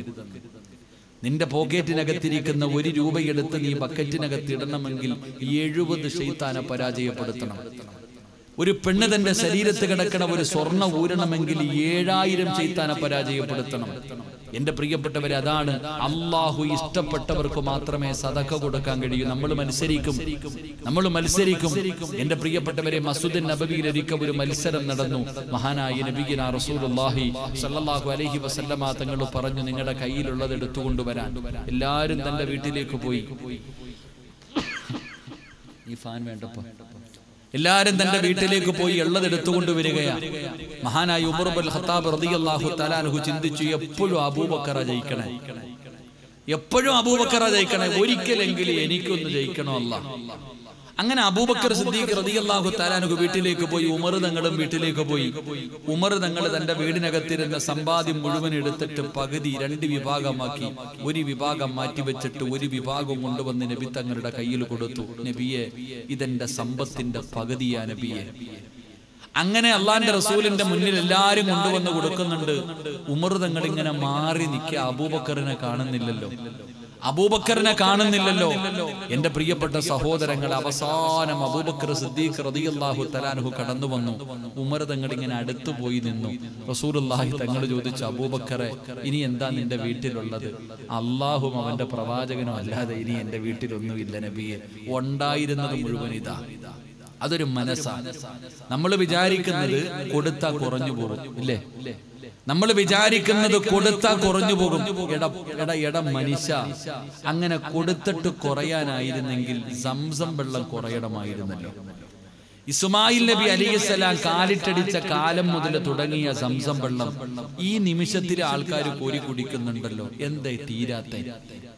നിന്റെ പോക്കറ്റിനകത്തിരിക്കുന്ന ഒരു രൂപയെടുത്ത് നീ ബക്കറ്റിനകത്ത് ഇടണമെങ്കിൽ എഴുപത് ഷെയ്ത്താനെ പരാജയപ്പെടുത്തണം ഒരു പെണ്ണ് തന്റെ ശരീരത്ത് കിടക്കണ ഒരു സ്വർണ്ണ ഊരണമെങ്കിൽ ഏഴായിരം ചെയ്ത്താനെ പരാജയപ്പെടുത്തണം എന്റെ പ്രിയപ്പെട്ടവരെ അതാണ് അള്ളാഹു ഇഷ്ടപ്പെട്ടവർക്ക് മാത്രമേ സതക്ക കൊടുക്കാൻ കഴിയൂ നമ്മൾ മത്സരിക്കും നമ്മൾ മത്സരിക്കും എന്റെ പ്രിയപ്പെട്ടവരെ മസൂദ് നബവിയിൽ ഒരിക്കൽ ഒരു മത്സരം നടന്നു മഹാനായ നബിഗിന റസൂലുള്ളാഹി സല്ലല്ലാഹു അലൈഹി വസല്ലമ തങ്ങൾ പറഞ്ഞു നിങ്ങളുടെ കയ്യിലുള്ളത് എടുത്തുകൊണ്ടുവരാൻ എല്ലാവരും തന്റെ വീട്ടിലേക്ക് പോയി ഈ ഫാൻ വേണ്ടപ്പോ എല്ലാരും തന്റെ വീട്ടിലേക്ക് പോയി ഉള്ളത് എടുത്തുകൊണ്ട് വരികയാണ് മഹാനായ ഉമർബൽ ഖത്താബ് റളിയല്ലാഹു തആലാഹു ചിന്തിച്ചു എപ്പോഴും അബൂബക്കറ ജയിക്കണേ എപ്പോഴും അബൂബക്കറ ജയിക്കണേ ഒരിക്കലെങ്കിലും എനിക്കൊന്ന് ജയിക്കണോ അല്ല അങ്ങനെ അബൂബക്കർ സിദ്ദീഖ് റളിയല്ലാഹു തആലാഹു വീട്ടിലേക്ക് പോയി ഉമർ തങ്ങളും വീട്ടിലേക്ക് പോയി ഉമർ തങ്ങൾ തന്റെ വീടിനകത്തിരുന്ന സമ്പാദ്യം മുഴുവൻ എടുത്തിട്ട് പകുതി രണ്ട് വിഭാഗമാക്കി ഒരു വിഭാഗം മാറ്റിവെച്ചിട്ട് ഒരു വിഭാഗം കൊണ്ടുവന്ന് നബി തങ്ങളുടെ കയ്യിൽ കൊടുത്തു നബിയെ ഇതെന്റെ സമ്പത്തിന്റെ പകുതിയാ നബിയെ അങ്ങനെ അള്ളാന്റെ റസൂലിന്റെ മുന്നിൽ എല്ലാരും കൊണ്ടുവന്ന് കൊടുക്കുന്നുണ്ട് ഉമർ തങ്ങൾ ഇങ്ങനെ മാറി നിൽക്കുക അബൂബക്കറിനെ കാണുന്നില്ലല്ലോ അബൂബക്കറിനെ കാണുന്നില്ലല്ലോ എന്റെ പ്രിയപ്പെട്ട സഹോദരങ്ങൾ അവസാനം അബൂബക്കർ സിദ്ദീഖ് റളിയല്ലാഹു തലാൻഹു കടന്നു വന്നു ഉമർ തങ്ങൾ ഇങ്ങനെ അടുത്തു പോയി നിന്നു റസൂലുള്ളാഹി തങ്ങൾ ചോദിച്ചു അബൂബക്കറെ ഇനി എന്താ നിന്റെ വീട്ടിലുള്ളത് അള്ളാഹും അവന്റെ പ്രവാചകനും അല്ലാതെ ഇനി എന്റെ വീട്ടിലൊന്നുമില്ല നബിയെ ഉണ്ടായിരുന്നത് മുഴുവൻ ഇതാ അതൊരു മനസ്സാണ് നമ്മൾ വിചാരിക്കുന്നത് കൊടുത്താ കുറഞ്ഞു പോകും ഇല്ലേ നമ്മൾ വിചാരിക്കുന്നത് കൊടുത്താ കുറഞ്ഞു പോകും എട എട എട മനുഷ്യ അങ്ങനെ കൊടുത്തിട്ട് കുറയാനായിരുന്നെങ്കിൽ സംസം വെള്ളം കുറയണമായിരുന്നല്ലോ ഇസ്മായിൽ നബി അലിസ്സലാം കാലിട്ടടിച്ച കാലം മുതൽ തുടങ്ങിയ സംസം വെള്ളം ഈ നിമിഷത്തിൽ ആൾക്കാർ കോരി കുടിക്കുന്നുണ്ടല്ലോ എന്തേ തീരാത്ത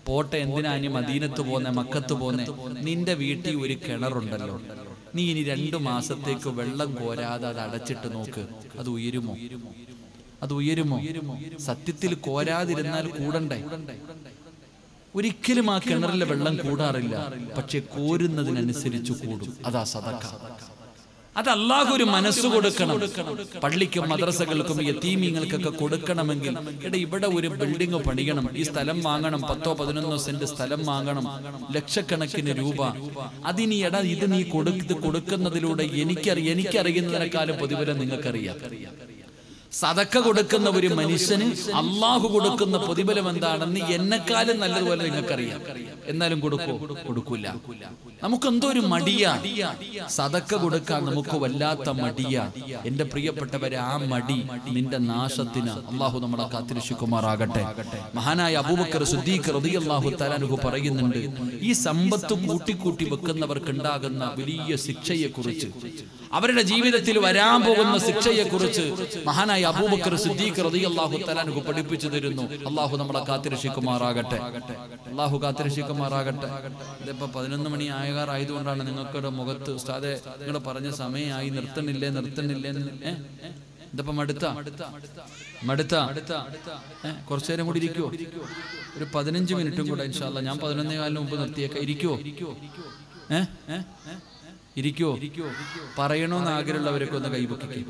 പോട്ടെ എന്തിനാ ഇനി മദീനത്ത് പോന്നെ മക്കത്ത് പോന്നെ നിന്റെ വീട്ടിൽ ഒരു കിണറുണ്ടല്ലോ നീ ഇനി രണ്ടു മാസത്തേക്ക് വെള്ളം കോരാതെ അത് അടച്ചിട്ട് നോക്ക് അത് ഉയരുമോ അത് ഉയരുമോ സത്യത്തിൽ കോരാതിരുന്നാൽ കൂടണ്ടേ ഒരിക്കലും ആ കിണറിലെ വെള്ളം കൂടാറില്ല പക്ഷെ കോരുന്നതിനനുസരിച്ച് കൂടും അതാ സദക്ക അത് അള്ളാഹു ഒരു മനസ്സ് കൊടുക്കണം പള്ളിക്കും മദ്രസകൾക്കും യത്തീമീങ്ങൾക്കൊക്കെ കൊടുക്കണമെങ്കിൽ എടാ ഇവിടെ ഒരു ബിൽഡിംഗ് പണിയണം ഈ സ്ഥലം വാങ്ങണം പത്തോ പതിനൊന്നോ സെന്റ് സ്ഥലം വാങ്ങണം ലക്ഷക്കണക്കിന് രൂപ അതിനി എടാ ഇത് നീ കൊടുത്ത് കൊടുക്കുന്നതിലൂടെ എനിക്കറി എനിക്കറിയുന്നതിനേക്കാളും പ്രതിഫലം നിങ്ങൾക്കറിയാം സതക്ക കൊടുക്കുന്ന ഒരു മനുഷ്യന് അള്ളാഹു കൊടുക്കുന്ന പ്രതിഫലം എന്താണെന്ന് എന്നെക്കാളും നല്ലതുപോലെ നിങ്ങൾക്കറിയാം എന്നാലും കൊടുക്കോ കൊടുക്കൂല നമുക്ക് എന്തോ ഒരു മടിയാ സതക്ക കൊടുക്കാൻ നമുക്ക് വല്ലാത്ത മടിയാ എന്റെ പ്രിയപ്പെട്ടവരെ ആ മടി നിന്റെ നാശത്തിന് അള്ളാഹു നമ്മളെ കാത്തിരക്ഷിക്കുമാറാകട്ടെ മഹാനായ അബൂബക്കർ സുദ്ദീഖ് റളിയല്ലാഹു തആലാഹു പറയുന്നുണ്ട് ഈ സമ്പത്ത് കൂട്ടിക്കൂട്ടി വെക്കുന്നവർക്ക് ഉണ്ടാകുന്ന വലിയ ശിക്ഷയെ കുറിച്ച് അവരുടെ ജീവിതത്തിൽ വരാൻ പോകുന്ന ശിക്ഷയെ കുറിച്ച് മഹാനായ അബൂബക്കർ സിദ്ദീഖ് റളിയല്ലാഹു തആലാഹു പഠിപ്പിച്ചു തരുന്നു അള്ളാഹു നമ്മളെ കാത്തിരക്ഷിക്കുമാറാകട്ടെ അള്ളാഹു കാത്തിരക്ഷിക്കുമാറാകട്ടെ ഇതിപ്പോ പതിനൊന്ന് മണി ആയകാറായതുകൊണ്ടാണ് നിങ്ങൾക്കുടെ മുഖത്ത് ഉസ്താദെ നിങ്ങൾ പറഞ്ഞ സമയമായി നിർത്തണില്ലേ നിർത്തണില്ലേ എന്ന് ഏ? ഇതിപ്പോ മടുത്ത മടുത്ത ഏ? കുറച്ചു നേരം കൂടി ഇരിക്കുവോ ഒരു പതിനഞ്ച് മിനിറ്റും കൂടെ ഇൻഷാല്ല ഞാൻ പതിനൊന്നേ കാലിന് മുമ്പ് നിർത്തിയേക്കാം ഇരിക്കുവോ ഏ ഏ? ഇരിക്കുവോ പറയണോന്ന് ആഗ്രഹമുള്ളവരൊക്കെ ഒന്ന് കൈപൊക്കി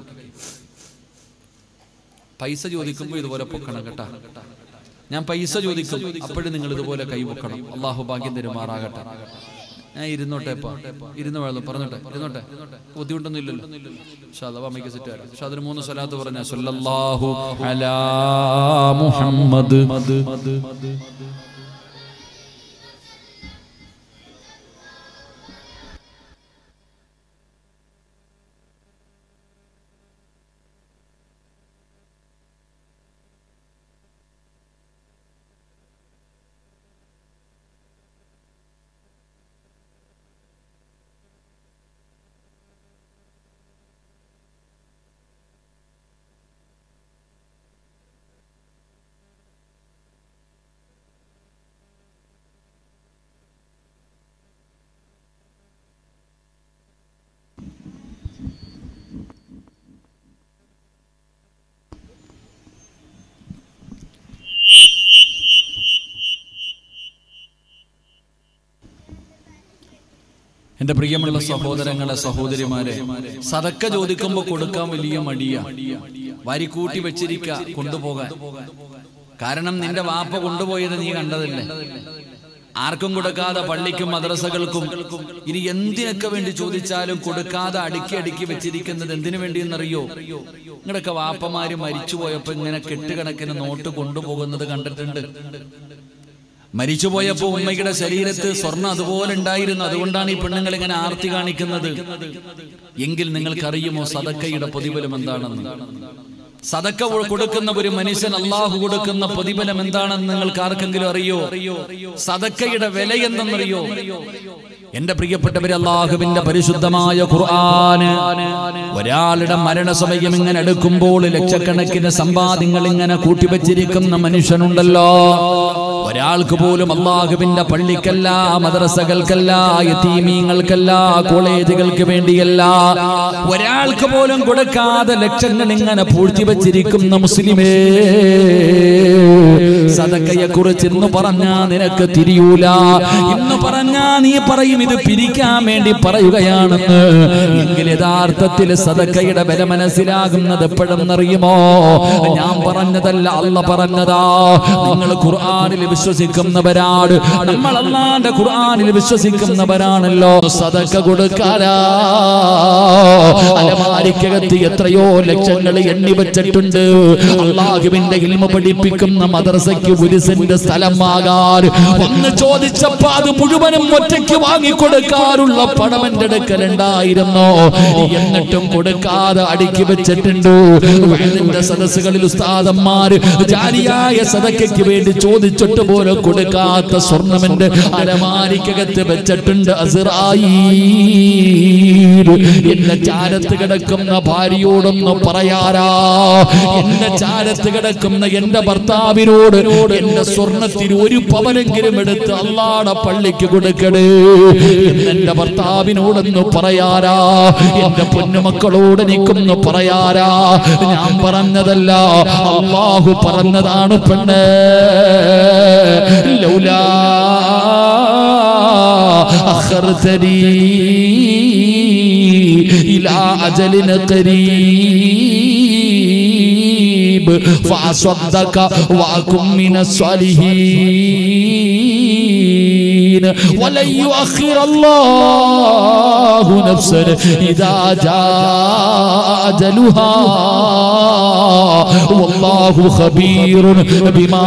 പൈസ ചോദിക്കുമ്പോ ഇതുപോലെ പൊക്കണം കേട്ടാ ഞാൻ പൈസ ചോദിക്കും അപ്പോഴും നിങ്ങൾ ഇതുപോലെ കൈപൊക്കണം അള്ളാഹു ഭാഗ്യം തരുമാറാകട്ടെ ഞാൻ ഇരുന്നോട്ടെ ഇപ്പൊ ഇരുന്ന് വേണം പറഞ്ഞോട്ടെ ഇരുന്നോട്ടെ ബുദ്ധിമുട്ടൊന്നും ഇല്ലല്ലോ ഷാദ അമ്മയ്ക്ക് സെറ്റ് ആരാ പക്ഷെ അതിന് മൂന്ന് സ്വലാത്ത് പറഞ്ഞ സല്ലല്ലാഹു അലാ മുഹമ്മദ് എന്റെ പ്രിയമുള്ള സഹോദരങ്ങളെ സഹോദരിമാരെ സതക്ക ചോദിക്കുമ്പോ കൊടുക്കാൻ വലിയ മടിയ വാരിക്കൂട്ടി വെച്ചിരിക്ക കൊണ്ടുപോകാൻ കാരണം നിന്റെ വാപ്പ കൊണ്ടുപോയത് നീ കണ്ടതല്ലേ ആർക്കും കൊടുക്കാതെ പള്ളിക്കും മദ്രസകൾക്കും ഇനി എന്തിനൊക്കെ വേണ്ടി ചോദിച്ചാലും കൊടുക്കാതെ അടുക്കി അടുക്കി വെച്ചിരിക്കുന്നത് എന്തിനു വേണ്ടിയെന്നറിയോ നിങ്ങളുടെയൊക്കെ വാപ്പമാര് മരിച്ചുപോയപ്പോ ഇങ്ങനെ കെട്ടുകണക്കിന് നോട്ട് കൊണ്ടുപോകുന്നത് കണ്ടിട്ടുണ്ട് മരിച്ചുപോയപ്പോ ഉമ്മയുടെ ശരീരത്ത് സ്വർണ്ണം അതുപോലെ ഉണ്ടായിരുന്നു അതുകൊണ്ടാണ് ഈ പെണ്ണുങ്ങൾ ഇങ്ങനെ ആർത്തി കാണിക്കുന്നത് എങ്കിൽ നിങ്ങൾക്കറിയുമോ സദക്കയുടെ പ്രതിഫലം എന്താണെന്ന് സദക്ക കൊടുക്കുന്ന ഒരു മനുഷ്യൻ അള്ളാഹു കൊടുക്കുന്ന പ്രതിഫലം എന്താണെന്ന് നിങ്ങൾക്ക് ആർക്കെങ്കിലും അറിയോ സദക്കയുടെ വില എന്തെന്നറിയോ എന്റെ പ്രിയപ്പെട്ടവര് അള്ളാഹുവിന്റെ പരിശുദ്ധമായ ഖുർആന് ഒരാളുടെ മരണസമയം ഇങ്ങനെ എടുക്കുമ്പോൾ ലക്ഷക്കണക്കിന് സമ്പാദ്യങ്ങൾ ഇങ്ങനെ കൂട്ടിവെച്ചിരിക്കുന്ന മനുഷ്യനുണ്ടല്ലോ ഒരാൾക്ക് പോലും അള്ളാഹുവിന്റെ പള്ളിക്കല്ല മദ്രസകൾക്കല്ല യതീമീങ്ങൾക്കല്ല കോളേജുകൾക്ക് വേണ്ടിയല്ല ഒരാൾക്ക് പോലും കൊടുക്കാതെ ലക്ഷങ്ങൾ ഇങ്ങനെ പൂഴ്ത്തി വെച്ചിരിക്കുന്ന മുസ്ലിമേ സദക്കയെ കുറിച്ച് ഇന്ന് പറഞ്ഞാ നിനക്ക് തിരിയൂല ഇന്ന് പറഞ്ഞാ നീ പറയും ഇത് പിരിക്കാൻ വേണ്ടി പറയുകയാണെന്ന് എങ്കിൽ യഥാർത്ഥത്തിൽ സദക്കയുടെ വില മനസ്സിലാകുന്നത് എപ്പോഴെന്നറിയുമോ ഞാൻ പറഞ്ഞതല്ല അല്ല പറഞ്ഞതാ നിങ്ങൾ ഖുർആനിൽ വിശ്വസിക്കുന്നവരാണ് നമ്മൾ അല്ലാണ്ട് ഖുർആനിൽ വിശ്വസിക്കുന്നവരാണല്ലോ സദക്ക കൊടുക്കാരാ അലമാരിക്കകത്ത് എത്രയോ ലക്ഷങ്ങൾ എണ്ണി വെച്ചിട്ടുണ്ട് അള്ളാഹുവിന്റെ ഇൽമ പഠിപ്പിക്കുന്ന മദ്രസയ്ക്ക് ഒരു സെന്റ് സ്ഥലമാകാൻ ഒന്ന് ചോദിച്ചപ്പോ അത് മുഴുവനും ഒറ്റയ്ക്ക് വാങ്ങിക്കൊടുക്കാറുള്ള പണം എന്റെ അടുക്കലുണ്ടായിരുന്നു എന്നിട്ടും കൊടുക്കാതെ അടുക്കി വെച്ചിട്ടുണ്ട് വയലിന്റെ സദസ്സുകളിൽ ഉസ്താദന്മാര് ജാലിയായ സദക്കയ്ക്ക് വേണ്ടി ചോദിച്ചിട്ട് പോലും കൊടുക്കാത്ത സ്വർണമെന്റെ അലമാരിക്കകത്ത് വെച്ചിട്ടുണ്ട് അസിറായി എന്റെ ചാരത്ത് കിടക്കുന്ന ഭാര്യയോടൊന്ന് പറയാരാ എന്റെ ചാരത്ത് കിടക്കുന്ന എന്റെ ഭർത്താവിനോട് എന്റെ സ്വർണത്തിന് ഒരു പവനെങ്കിലും എടുത്ത് അള്ളാടെ പള്ളിക്ക് കൊടുക്കണേ എന്റെ ഭർത്താവിനോടൊന്ന് പറയാരാ എന്റെ പൊന്നുമക്കളോട് എനിക്കൊന്ന് പറയാരാ ഞാൻ പറഞ്ഞതല്ല അള്ളാഹു പറഞ്ഞതാണ് പെണ്ണ് ലൗലാ അഖർതനി ഇലാ അജലിൻ قريب فأصدق وأكن من الصالحين ولن يؤخر الله نفسا إذا جاء أجلها والله خبير بما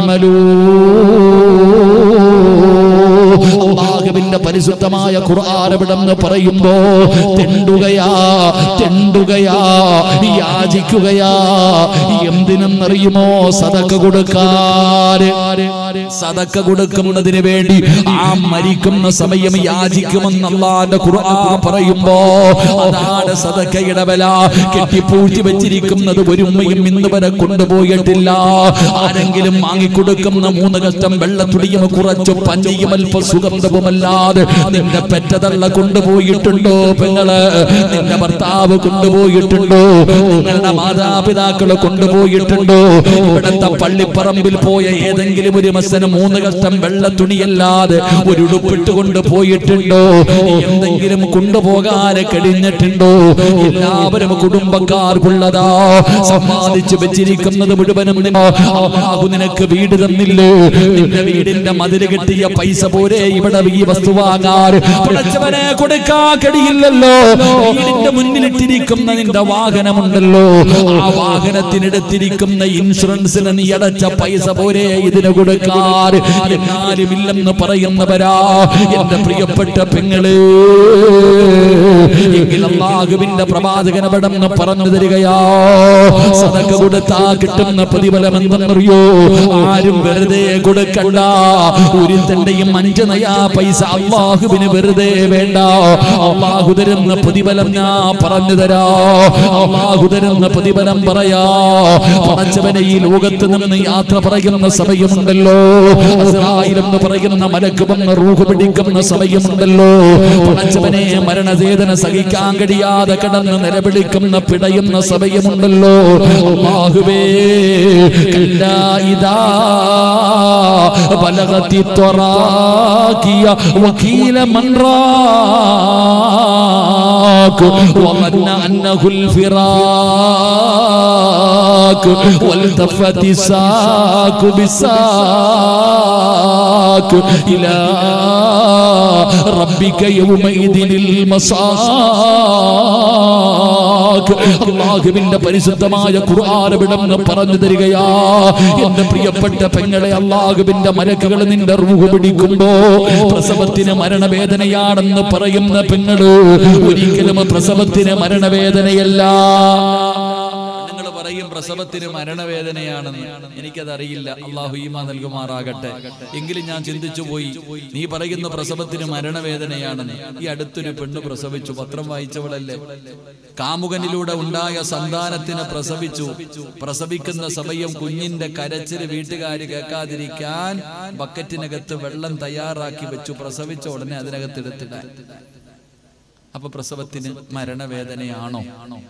تعملون അള്ളാഹുവിന്റെ പരിശുദ്ധമായ ഖുർആൻ എവിടെന്ന് പറയുമ്പോ തെണ്ടുകയാ തെണ്ടുകയാ യാചിക്കുകയാ എന്തിനെന്നറിയുമോ സതക്ക കൊടുക്കാൻ സതക്ക കൊടുക്കുന്നതിന് വേണ്ടി ആ മരിക്കുന്ന സമയം യാചിക്കുമെന്ന് അള്ളാന്റെ ഖുർആൻ പറയുമ്പോ അതാണ് സതക്കയുടെ വില കെട്ടിപ്പൂഴ്ത്തി വെച്ചിരിക്കുന്നത് ഒരു ഉമ്മയും ഇന്ന് വരെ കൊണ്ടുപോയിട്ടില്ല ആരെങ്കിലും വാങ്ങിക്കൊടുക്കുന്ന മൂന്ന് കഷ്ടം വെള്ളത്തുടിയും കുറച്ചു പഞ്ഞിയും അല്പ സുഗന്ധവുമല്ലാതെ നിന്റെ പെറ്റതള്ള കൊണ്ടുപോയിട്ടുണ്ടോ പെങ്ങള് നിന്റെ ഭർത്താവ് കൊണ്ടുപോയിട്ടുണ്ടോ നിങ്ങളുടെ മാതാപിതാക്കള് കൊണ്ടുപോയിട്ടുണ്ടോ ഇവിടത്തെ പള്ളിപ്പറമ്പിൽ പോയ ഏതെങ്കിലും ഒരു മസന് മൂന്ന് കഷ്ടം വെള്ള തുണിയല്ലാതെ ഒരു ഉടുപ്പിട്ട് കൊണ്ടുപോയിട്ടുണ്ടോ എന്തെങ്കിലും കൊണ്ടുപോകാതെ കഴിഞ്ഞിട്ടുണ്ടോ എല്ലാവരും കുടുംബക്കാർക്കുള്ളതാ സമ്മാനിച്ചു വെച്ചിരിക്കുന്നത് മുഴുവനും നിനക്ക് അല്ലാഹു നിനക്ക് വീട് തന്നില്ലേ നിന്റെ വീടിന്റെ മതില് കെട്ടിയ പൈസ പോരെ ഇവിടെ ഈ വസ്തു വാങ്ങാൻ പടച്ചവനെ കൊടുക്കാ കഴിയില്ലല്ലോ വീടിന്റെ മുന്നിലിട്ടിരിക്കുന്ന നിന്റെ വാഹനമുണ്ടല്ലോ ആ വാഹനത്തിനെടുത്തിരിക്കുന്ന ഇൻഷുറൻസിന് നീ അടച്ച പൈസ പോരെ ഇതിന് കൊടുക്കാൻ എന്നാലും ഇല്ലെന്ന് പറയുന്നവരാ എന്റെ പ്രിയപ്പെട്ട പെങ്ങള് എങ്കിൽ അള്ളാഹുവിന്റെ പ്രവാചകൻ അവിടെന്ന് പറഞ്ഞു തരികയാ സദക്ക കൊടുത്താ കിട്ടുന്ന പ്രതിഫലം എന്തെന്നറിയോ ആരും വെറുതെ കൊടുക്കണ്ട ഒരുത്തന്റെയും അഞ്ച് നയാ പൈസ അള്ളാഹുവിന് വെറുതെ വേണ്ട അള്ളാഹു തരുന്ന പ്രതിഫലം ഞാൻ പറഞ്ഞു തരാ അള്ളാഹു തരുന്ന പ്രതിഫലം പറയാ പടച്ചവനെ ഈ ലോകത്ത് നിന്ന് യാത്ര പറയുന്ന സമയമുണ്ടല്ലോ അസ്രായേൽ എന്ന് പറയുന്ന മലക്ക് വന്ന് റൂഹ് പിടിക്കുന്ന സമയമുണ്ടല്ലോ പടച്ചവനെ മരണവേദന സഹിക്കാൻ കഴിയാതെ കിടന്ന് നിലവിളിക്കുന്ന പിടയുന്ന സമയമുണ്ടല്ലോ അള്ളാഹുവേ കല്ലാ ഇതാ ബലഗത്തി ത്വറാക്കിയ വകീല മൻറാക്ക് وظن أنه الفراق والتفت الساق بالساق إلى ربك يومئذ المساق അള്ളാഹുവിന്റെ പരിശുദ്ധമായ ഖുർആൻ വിടന്ന് പറഞ്ഞു തരികയാ എന്റെ പ്രിയപ്പെട്ട പെങ്ങളെ അള്ളാഹുവിന്റെ മലക്കുകൾ നിന്റെ റൂഹ് പിടിക്കുമ്പോ പ്രസവത്തിന് മരണവേദനയാണെന്ന് പറയുന്ന പെങ്ങള് ഒരിക്കലും പ്രസവത്തിന് മരണവേദനയല്ല നിങ്ങൾ പറയും പ്രസവത്തിന് മരണവേദനയാണെന്ന് എനിക്കതറിയില്ല അള്ളാഹു ഈമ നൽകുമാറാകട്ടെ എങ്കിലും ഞാൻ ചിന്തിച്ചു പോയി നീ പറയുന്ന പ്രസവത്തിന് മരണവേദനയാണെന്ന് ഈ അടുത്തൊരു പെണ്ണ് പ്രസവിച്ചു പത്രം വായിച്ചവളല്ലേ കാമുകനിലൂടെ ഉണ്ടായ സന്താനത്തിന് പ്രസവിച്ചു പ്രസവിക്കുന്ന സമയം കുഞ്ഞിന്റെ കരച്ചില് വീട്ടുകാര് കേൾക്കാതിരിക്കാൻ ബക്കറ്റിനകത്ത് വെള്ളം തയ്യാറാക്കി വെച്ചു പ്രസവിച്ച ഉടനെ അതിനകത്ത് എടുത്തിടാൻ അപ്പൊ പ്രസവത്തിന് മരണവേദനയാണോ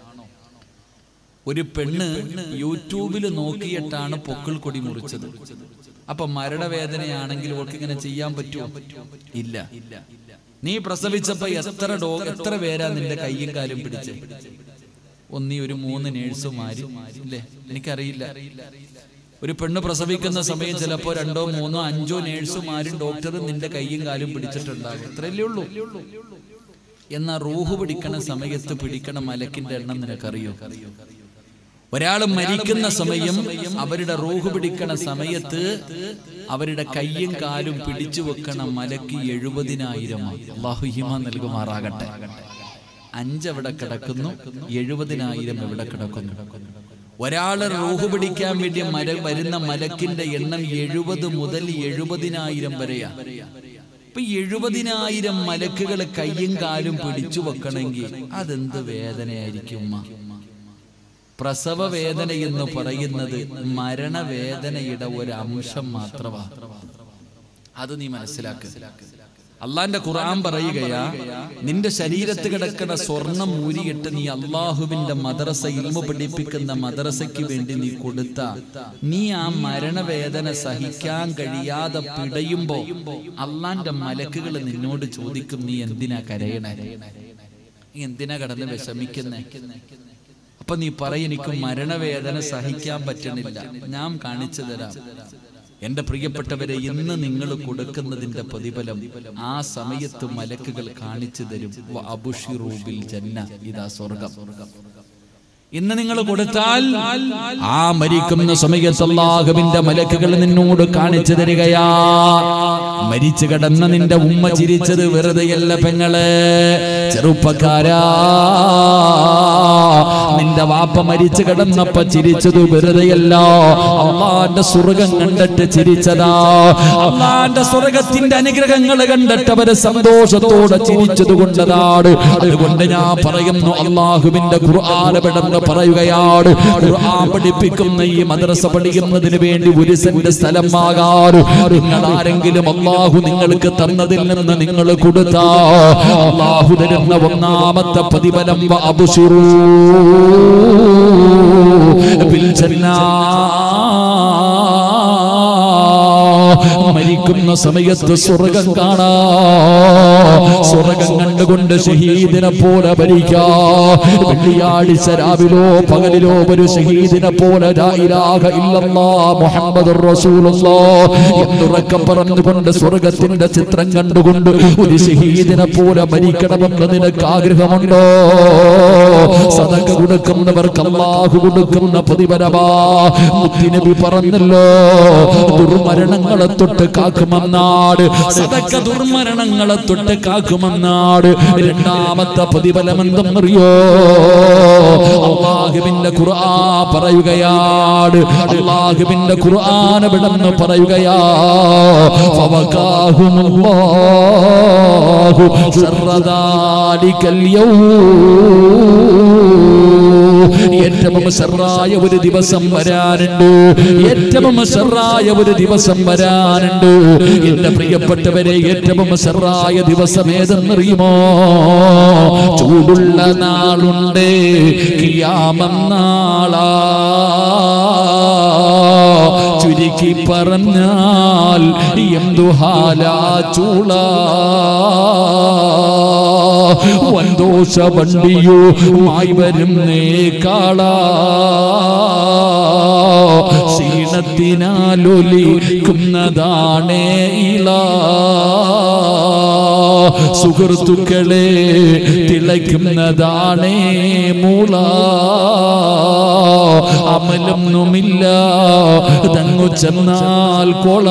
ഒരു പെണ്ണ് യൂട്യൂബിൽ നോക്കിയിട്ടാണ് പൊക്കിൾ കൊടി മുറിച്ചത് അപ്പൊ മരണവേദനയാണെങ്കിൽ അവൾക്ക് ഇങ്ങനെ ചെയ്യാൻ പറ്റുമോ ഇല്ല നീ പ്രസവിച്ചപ്പോ എത്ര ഡോ എത്ര പേരാ നിന്റെ കയ്യും കാലും പിടിച്ച് ഒന്നീ ഒരു മൂന്ന് നേഴ്സുമാര് അല്ലേ എനിക്കറിയില്ല ഒരു പെണ്ണ് പ്രസവിക്കുന്ന സമയം ചിലപ്പോ രണ്ടോ മൂന്നോ അഞ്ചോ നേഴ്സുമാരും ഡോക്ടറും നിന്റെ കയ്യും കാലും പിടിച്ചിട്ടുണ്ടാകും ഇത്രയല്ലേ ഉള്ളൂ എന്നാ റൂഹ് പിടിക്കണ സമയത്ത് പിടിക്കണ മലക്കിന്റെ എണ്ണം നിനക്കറിയോ ഒരാൾ മരിക്കുന്ന സമയം അവരുടെ റൂഹ് പിടിക്കണ സമയത്ത് അവരുടെ കയ്യും കാലും പിടിച്ചു വെക്കണ മലക്ക് എഴുപതിനായിരമാണ് അള്ളാഹു ഹിമ നൽകുമാറാകട്ടെ അഞ്ചെവിടെ കിടക്കുന്നു എഴുപതിനായിരം എവിടെ കിടക്കുന്നു ഒരാളെ റൂഹ് പിടിക്കാൻ വേണ്ടി മര വരുന്ന മലക്കിന്റെ എണ്ണം എഴുപത് മുതൽ എഴുപതിനായിരം വരെയാ ഇപ്പൊ എഴുപതിനായിരം മലക്കുകൾ കയ്യും കാലും പിടിച്ചു വെക്കണമെങ്കിൽ അതെന്ത് വേദനയായിരിക്കും ഉമ്മ പ്രസവ വേദന എന്ന് പറയുന്നത് മരണവേദനയുടെ ഒരു അംശം മാത്രമാണ് അത് നീ മനസ്സിലാക്കുക അള്ളാന്റെ ഖുർആൻ പറയുകയാ നിന്റെ ശരീരത്ത് കിടക്കുന്ന സ്വർണം ഊരിയിട്ട് നീ അള്ളാഹുവിന്റെ മദ്രസ ഇൽമ പഠിപ്പിക്കുന്ന മദ്രസയ്ക്ക് വേണ്ടി നീ കൊടുത്ത നീ ആ മരണവേദന സഹിക്കാൻ കഴിയാതെ പിടയുമ്പോ അള്ളാന്റെ മലക്കുകൾ നിന്നോട് ചോദിക്കും നീ എന്തിനാ കരയണേ നീ എന്തിനാ കടന്ന് വിഷമിക്കുന്നേ അപ്പൊ നീ പറയും എനിക്ക് മരണവേദന സഹിക്കാൻ പറ്റണില്ല ഞാൻ കാണിച്ചു തരാം എന്റെ പ്രിയപ്പെട്ടവരെ ഇന്ന് നിങ്ങൾ കൊടുക്കുന്നതിന്റെ പ്രതിഫലം ആ സമയത്ത് മലക്കുകൾ കാണിച്ചു തരും വ അബുഷിറൂബിൽ ജന്ന ഇതാ സ്വർഗം ഇന്ന് നിങ്ങൾ കൊടുത്താൽ ആ മരിക്കുന്ന സമയത്ത് അള്ളാഹുവിന്റെ മലക്കുകൾ നിന്നോട് കാണിച്ചു തരികയാ മരിച്ചു കിടന്ന നിന്റെ ഉമ്മ ചിരിച്ചത് വെറുതെയല്ല പെങ്ങളെ ചെറുപ്പക്കാരാ നിന്റെ വാപ്പ മരിച്ചു കിടന്നപ്പ ചിരിച്ചത് വെറുതെയല്ല അള്ളാന്റെ സ്വർഗം കണ്ടിട്ട് ചിരിച്ചതാ അള്ളാന്റെ സ്വർഗത്തിന്റെ അനുഗ്രഹങ്ങൾ കണ്ടിട്ട് അവര് സന്തോഷത്തോടെ ചിരിച്ചത് കൊണ്ടതാണ് അതുകൊണ്ട് ഞാൻ പറയുന്നു അള്ളാഹുവിന്റെ ഖുർആാനപെടെന്ന് പറയുകയാണ് ഖുർആൻ പഠിപ്പിക്കുന്ന ഈ മദ്രസ പഠിക്കുന്നതിന് വേണ്ടി ഒരു സെന്റ് സ്ഥലം ആകാറ് നിങ്ങൾ ആരെങ്കിലും അള്ളാഹു നിങ്ങൾക്ക് തന്നതിൽ നിന്ന് നിങ്ങൾ കൊടുത്താ അള്ളാഹു തരുന്ന ഒന്നാമത്തെ പ്രതിഫലം വ അബ്ശിറൂ ബിൽ ജന്നാ മരിക്കുന്ന സമയത്ത് സ്വർഗം കാണാ സ്വർഗം കണ്ടുകൊണ്ട് ഷഹീദിനെ പോലെ ഭരിക്കാ വെള്ളിയാഴ്ച രാവിലോ പകലിലോ ഒരു ഷഹീദിനെ പോലെ ലാ ഇലാഹ ഇല്ലല്ലാഹ് മുഹമ്മദുർ റസൂലുള്ളാഹ് എന്നുറക്കം പറഞ്ഞുകൊണ്ട് സ്വർഗത്തിന്റെ ചിത്രം കണ്ടുകൊണ്ട് ഒരു ഷഹീദിനെ പോലെ മരിക്കണമെന്ന് നിനക്ക് ആഗ്രഹമുണ്ടോ സദക്ക കൊടുക്കുന്നവർക്ക് അള്ളാഹു കൊടുക്കുന്ന പ്രതിഫലമാ മുത്തിനബി പറഞ്ഞല്ലോ ദുർമരണങ്ങളെ തൊട്ട് കാക്കുമെന്നാട് സദക്ക ദുർമരണങ്ങളെ തൊട്ട് കാക്കുമെന്നാട് രണ്ടാമത്തെ പ്രതിഫലം എന്തെന്നറിയോ അള്ളാഹുവിന്റെ ഖുർആ പറയുകയാണ് അള്ളാഹുവിന്റെ ഖുർആൻ വിടന്ന് പറയുകയാ ഫവകാഹുമുല്ലാഹു ശർറദാലിക്കൽ യൗം ഏറ്റവും ഷറായ ഒരു ദിവസം വരാനുണ്ട് ഏറ്റവും ഷറായ ഒരു ദിവസം വരാനുണ്ട് എന്റെ പ്രിയപ്പെട്ടവരെ ഏറ്റവും ഷറായ ദിവസം ഏതെന്നറിയുമോ ചൂടുള്ള നാളുണ്ട് കിയാമം നാളാ ചുരുക്കി പറഞ്ഞാൽ എന്തുഹാലാ ചൂള വന്തോഷ വണ്ടിയോ മായി വരുന്നേ കാള ക്ഷീണത്തിനാലൊലിക്കുന്നതാണേ ഇള സുഹൃത്തുക്കളെ തിളയ്ക്കുന്നതാണേ മൂള അമലൊന്നുമില്ല തങ്ങു ചെന്നാൽ കൊള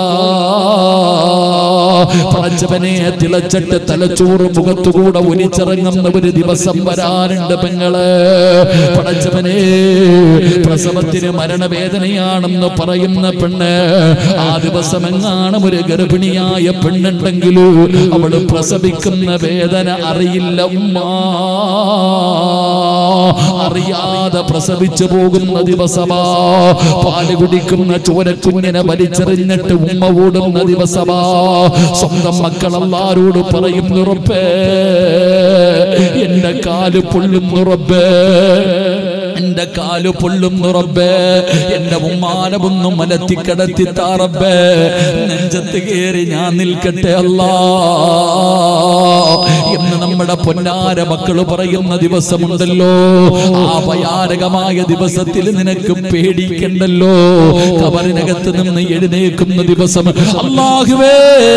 പടച്ചവനെ തിളച്ചിട്ട് തലച്ചോറ് മുഖത്തുകൂടെ ഒലിച്ചിറങ്ങുന്ന ഒരു ദിവസം വരാനുണ്ട് പെങ്ങള് പടച്ചവനെ പ്രസവത്തിന് മരണവേദനയാണെന്ന് പറയുന്ന പെണ്ണ് ആ ദിവസം എങ്ങാനും ഒരു ഗർഭിണിയായ പെണ്ണുണ്ടെങ്കിൽ അവള് പ്രസവിക്കുന്ന വേദന അറിയില്ല ഉമ്മ അറിയാതെ പ്രസവിച്ചു പോകുന്ന ദിവസമാ പാല് കുടിക്കുന്ന ചോരക്കുഞ്ഞിനെ വലിച്ചെറിഞ്ഞിട്ട് ഉമ്മ ഓടുന്ന ദിവസമാ സ്വന്തം മക്കളെല്ലാരോട് പറയുന്നു റബ്ബേ എന്റെ കാല് പൊള്ളുന്നു റബ്ബേ എന്റെ കാല് പൊള്ളുന്നു റബ്ബേ എന്റെ ഉമ്മാനമൊന്നും മലത്തി കിടത്തി താറബ്ബേ നെഞ്ചത്ത് കയറി ഞാൻ നിൽക്കട്ടെ അല്ലാ എന്ന് നമ്മുടെ പൊന്നാര മക്കള് പറയുന്ന ദിവസമുണ്ടല്ലോ ആ ഭയാനകമായ ദിവസത്തിൽ നിനക്ക് പേടിക്കണ്ടല്ലോ കബറിനകത്ത് നിന്ന് എഴുന്നേക്കുന്ന ദിവസം അള്ളാഹുവേ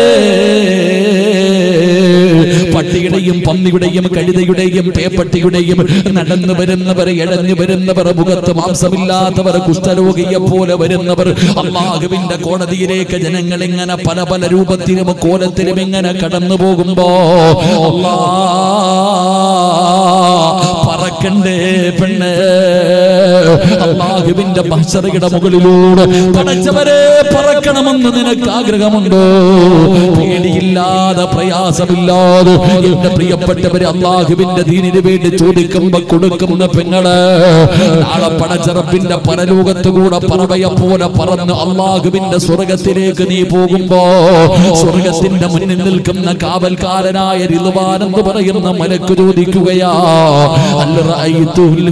പട്ടിയുടെയും പന്നിയുടെയും കഴുതയുടെയും പേപ്പട്ടിയുടെയും നടന്നു വരുന്നവർ ഇഴഞ്ഞു വരുന്നവർ മുഖത്ത് മാംസമില്ലാത്തവർ കുഷ്ഠരോഗിയെ പോലെ വരുന്നവർ അള്ളാഹുവിന്റെ കോടതിയിലേക്ക് ജനങ്ങൾ ഇങ്ങനെ പല പല രൂപത്തിലും കോലത്തിലും ഇങ്ങനെ കടന്നു പോകുമ്പോ അല്ലാ പറക്കണ്ടേ പെണ്ണ് അള്ളാഹുവിന്റെ മഹ്സറയുടെ മുകളിലൂടെ പടച്ചവരെ പറക്കണമെന്ന് നിനക്ക് ആഗ്രഹമുണ്ടോ പേടിയില്ലാതെ പ്രയാസമില്ലാതെ എന്റെ പ്രിയപ്പെട്ടവരെ അള്ളാഹുവിന്റെ ദീനിന് വേണ്ടി ചോദിക്കുമ്പോ കൊടുക്കുന്ന പെങ്ങള് നാളെ പടച്ചറപ്പിന്റെ പരലോകത്ത് കൂടെ പറവയെ പോലെ പറന്ന് അള്ളാഹുവിന്റെ സ്വർഗത്തിലേക്ക് നീ പോകുമ്പോ സ്വർഗത്തിന്റെ മുന്നിൽ നിൽക്കുന്ന കാവൽക്കാരനായ റിലുവാൻ എന്ന് പറയുന്ന മലക്ക് ചോദിക്കുകയാ അൽ റഅയ്തുൽ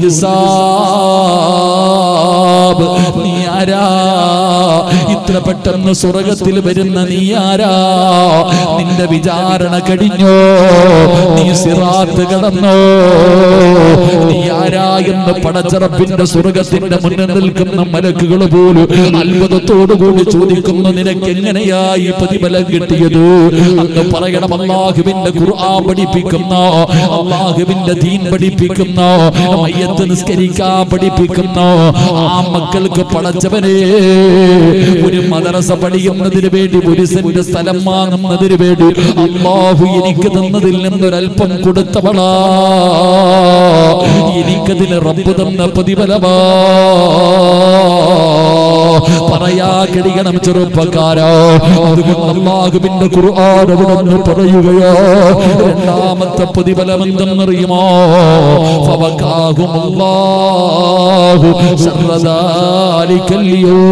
ഹിസാബ് നീ ആരാ ഇത്ര പെട്ടെന്ന് സ്വർഗത്തിൽ വരുന്ന നീ ആരാ നിന്റെ വിചാരണ കഴിഞ്ഞോ നീ സിറാത്ത് കടന്നോ നീ ആരാ എന്ന് പടച്ചറപ്പിന്റെ സ്വർഗത്തിന്റെ മുന്നിൽ നിൽക്കുന്ന മലക്കുകൾ പോലും അത്ഭുതത്തോടു കൂടി ചോദിക്കുന്നു നിനക്ക് എങ്ങനെയാ ഈ പ്രതിഫലം കിട്ടിയത് അന്ന് പറയണം അള്ളാഹുവിന്റെ ഖുർആൻ പഠിപ്പിക്കുന്ന അള്ളാഹുവിന്റെ ദീൻ പഠിപ്പിക്കുന്ന മയ്യത്ത് നിസ്കരിക്കാൻ പഠിപ്പിക്കുന്ന ആ മക്കൾക്ക് പടച്ചവനെ ഒരു മദ്രസ പഠിക്കുന്നതിന് വേണ്ടി ഒരു സെന്റ് സ്ഥലം വാങ്ങുന്നതിന് വേണ്ടി അള്ളാഹു എനിക്ക് തന്നതിൽ നിന്നൊരൽപ്പം കൊടുത്തവളാ എനിക്കതിന് റബ്ബ് തന്ന പ്രതിഫലമാ പറയാ കഴിയണം ചെറുപ്പക്കാരോ അതുകൊണ്ട് അള്ളാഹുവിന്റെ ഖുർആൻ അവിടെ നിന്ന് പറയുകയോ രണ്ടാമത്തെ പ്രതിഫലം എന്തെന്നറിയുമോ ഫവക്കാഹുമുല്ലാഹു ശർറദാലിക്കൽ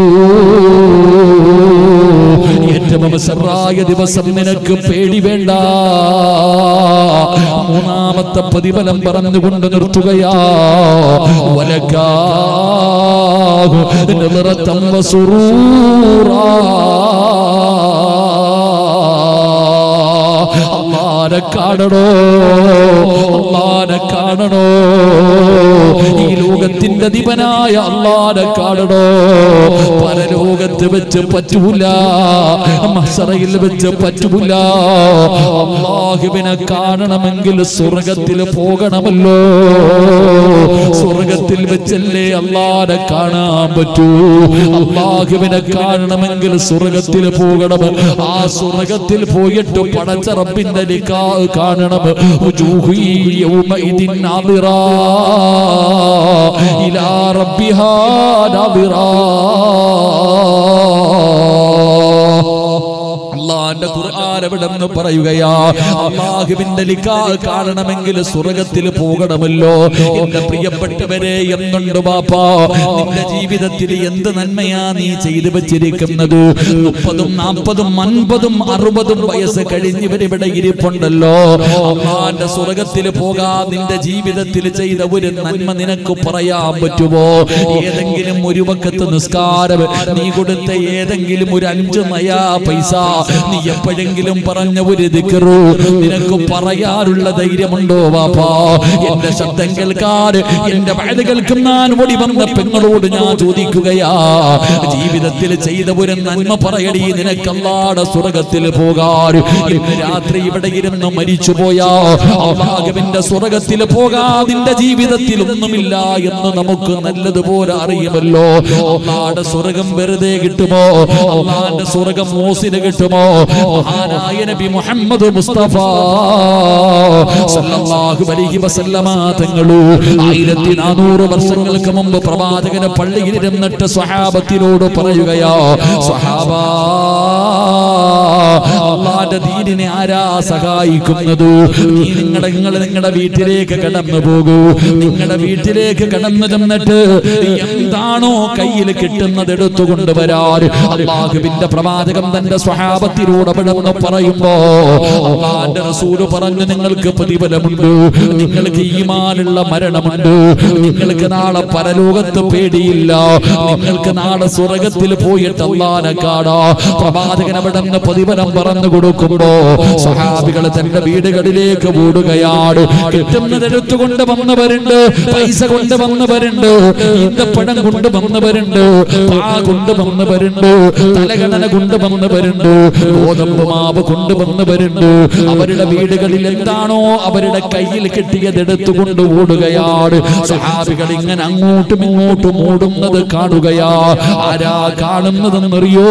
യൗം. ഏറ്റവും ശർറായ ദിവസം നിനക്ക് പേടി വേണ്ട മൂന്നാമത്തെ പ്രതിഫലം പറഞ്ഞുകൊണ്ട് നിർത്തുകയാ വലക്കാഹു നളറത്തം വസുറൂറാ അള്ളാനെ കാണണോ അള്ളാനെ കാണണോ ഈ ലോകത്തിന്റെ അധിപനായ അള്ളാനെ കാണണോ പരലോകത്ത് വെച്ച് പറ്റൂല മസറയിൽ വെച്ച് പറ്റൂല അള്ളാഹുവിനെ കാണണമെങ്കിൽ സ്വർഗത്തിൽ പോകണമല്ലോ സ്വർഗത്തിൽ വെച്ചല്ലേ അള്ളാനെ കാണാൻ പറ്റൂ അള്ളാഹുവിനെ കാണണമെങ്കിൽ സ്വർഗത്തിൽ പോകണം ആ സ്വർഗത്തിൽ പോയിട്ട് പടച്ച റബ്ബിന്റെ നിക്കാ കാണണം വജൂഹു യൗമഇദിൻ നാദിറാ ഇലാ റബ്ബിഹാ നാദിറാ അള്ളാന്റെ ഖുർആൻ എവിടെ നിന്ന് പറയുകയാ അള്ളാഹുവിന്റെ ലിക്കാ കാണണമെങ്കിൽ സ്വർഗത്തിൽ പോകണമല്ലോ എന്റെ പ്രിയപ്പെട്ടവരെ എന്നുണ്ട് ബാപ്പാ നിന്റെ ജീവിതത്തിൽ എന്ത് നന്മയാ നീ ചെയ്തു വെച്ചിരിക്കുന്നത് മുപ്പതും നാൽപ്പതും അൻപതും അറുപതും വയസ്സ് കഴിഞ്ഞവരിവിടെ ഇരിപ്പുണ്ടല്ലോ അള്ളാന്റെ സ്വർഗത്തിൽ പോകാൻ നിന്റെ ജീവിതത്തിൽ ചെയ്ത ഒരു നന്മ നിനക്ക് പറയാൻ പറ്റുമോ ഏതെങ്കിലും ഒരു വക്കത്ത് നിസ്കാരം നീ കൊടുത്ത ഏതെങ്കിലും ഒരു അഞ്ചു നയാ പൈസ നീ എപ്പോഴെങ്കിലും പറഞ്ഞ ഒരു ദിക്കറു നിനക്ക് പറയാനുള്ള ധൈര്യമുണ്ടോ വാപ്പാ എന്റെ ശബ്ദം കേൾക്കാൻ എന്റെ വയത് കേൾക്കുന്ന ഓടി വന്ന പെങ്ങളോട് ഞാൻ ചോദിക്കുകയാ ജീവിതത്തിൽ ചെയ്ത ഒരു നന്മ പറയടി നിനക്കല്ലാടെ സ്വർഗത്തിൽ പോകാൻ ഇന്ന് രാത്രി ഇവിടെ ഇരുന്ന് മരിച്ചു പോയാ അള്ളാഹുവിന്റെ സ്വർഗത്തിൽ പോകാതിന്റെ ജീവിതത്തിൽ ഒന്നുമില്ല എന്ന് നമുക്ക് നല്ലതുപോലെ അറിയുമല്ലോ അള്ളാടെ സ്വർഗം വെറുതെ കിട്ടുമോ അള്ളാന്റെ സ്വർഗം മോസിന് കിട്ടുമോ മഹാനായ നബി മുഹമ്മദ് മുസ്തഫ സല്ലല്ലാഹു അലൈഹി വസല്ലമ തങ്ങളു ആയിരത്തി നാനൂറ് വർഷങ്ങൾക്ക് മുമ്പ് പ്രവാചകന് പള്ളിയിൽ ഇരുന്നിട്ട് സ്വഹാബത്തിനോട് പറയുകയാ സ്വഹാബ അള്ളാന്റെ ദീനിനെ ആരാ സഹായിക്കുന്നത് നീ നിങ്ങളുടെ നിങ്ങൾ നിങ്ങളുടെ വീട്ടിലേക്ക് കടന്നു പോകൂ നിങ്ങളുടെ വീട്ടിലേക്ക് കടന്നു ചെന്നിട്ട് എന്താണോ കയ്യിൽ കിട്ടുന്നത് എടുത്തുകൊണ്ട് വരാൻ അള്ളാഹുവിന്റെ പ്രവാചകം തന്റെ സ്വഹാബത്തിലൂടെ വിടന്ന് പറയുമ്പോ അള്ളാന്റെ റസൂല് പറഞ്ഞു നിങ്ങൾക്ക് പ്രതിഫലമുണ്ട് നിങ്ങൾക്ക് ഈമാനുള്ള മരണമുണ്ട് നിങ്ങൾക്ക് നാളെ പരലോകത്ത് പേടിയില്ല നിങ്ങൾക്ക് നാളെ സ്വർഗത്തിൽ പോയിട്ട് അള്ളാനെ കാണാ പ്രവാചകൻ അവിടെ നിന്ന് പ്രതിഫലം പറഞ്ഞു കൊടുക്കുമ്പോ സഹാബികൾ തന്റെ വീടുകളിലേക്ക് ഓടുകയാണ് കിട്ടുന്നത് എടുത്തുകൊണ്ട് വന്നവരുണ്ട് പൈസ കൊണ്ട് വന്നവരുണ്ട് ഈന്തപ്പഴം കൊണ്ട് വന്നവരുണ്ട് പാ കൊണ്ട് വന്നവരുണ്ട് തലകടന കൊണ്ട് വന്നവരുണ്ട് ഗോതമ്പ് മാവ് കൊണ്ടുവന്നവരുണ്ട് അവരുടെ വീടുകളിൽ എന്താണോ അവരുടെ കയ്യിൽ കിട്ടിയത് എടുത്തുകൊണ്ട് ഓടുകയാണ് സഹാബികൾ ഇങ്ങനെ അങ്ങോട്ടും ഇങ്ങോട്ടും ഓടുന്നത് കാണുകയാ ആരാ കാണുന്നതെന്നറിയോ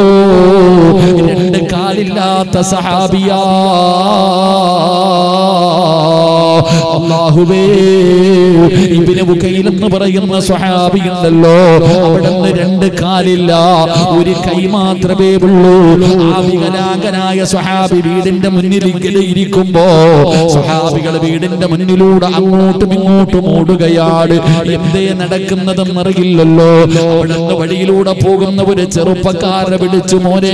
രണ്ട് കാലില്ലാത്ത സഹാബിയാ അള്ളാഹുവേ ഇബിന് ബുക്കയിൽ എന്ന് പറയുന്ന സ്വഹാബിയുണ്ടല്ലോ അവിടെ നിന്ന് രണ്ട് കാലില്ല ഒരു കൈ മാത്രമേ ഉള്ളൂ ആ വികലാംഗനായ സ്വഹാബി വീടിന്റെ മുന്നിൽ ഇങ്ങനെ ഇരിക്കുമ്പോ സ്വഹാബികൾ വീടിന്റെ മുന്നിലൂടെ അങ്ങോട്ടും ഇങ്ങോട്ടും ഓടുകയാണ് എന്തേ നടക്കുന്നതെന്ന് അറിയില്ലല്ലോ അവിടെ നിന്ന് വഴിയിലൂടെ പോകുന്ന ഒരു ചെറുപ്പക്കാരനെ വിളിച്ചു മോനെ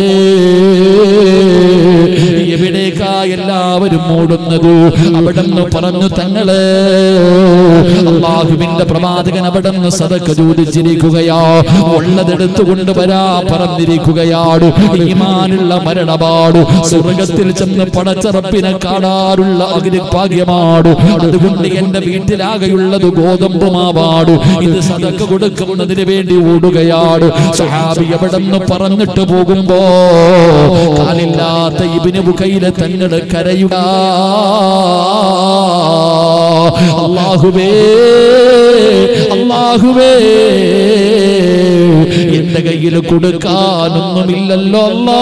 എവിടേക്കാ എല്ലാവരും ഓടുന്നത് അവിടെ നിന്ന് പറഞ്ഞു തങ്ങള് അള്ളാഹുവിന്റെ പ്രവാചകൻ അവിടെ നിന്ന് സദക്ക ചോദിച്ചിരിക്കുകയാ ഉള്ളതെടുത്തു കൊണ്ടുവരാ പറഞ്ഞിരിക്കുകയാണ് ഈമാനുള്ള മരണപാട് സ്വർഗത്തിൽ ചെന്ന് പടച്ചറപ്പിനെ കാണാറുള്ള അഗ്നിഭാഗ്യമാണ് അതുകൊണ്ട് എന്റെ വീട്ടിലാകെയുള്ളത് ഗോതമ്പ് മാവാട് ഇത് സദക്ക കൊടുക്കുന്നതിന് വേണ്ടി ഓടുകയാണ് സഹാബി എവിടെ നിന്ന് പറഞ്ഞിട്ട് പോകുമ്പോ കാലില്ലാത്ത ഇബിന് ബുക്കയിലെ തങ്ങള് കരയുക അള്ളാഹുവേ അള്ളാഹുവേ എന്റെ കയ്യിൽ കൊടുക്കാനൊന്നുമില്ലല്ലോ അല്ലാ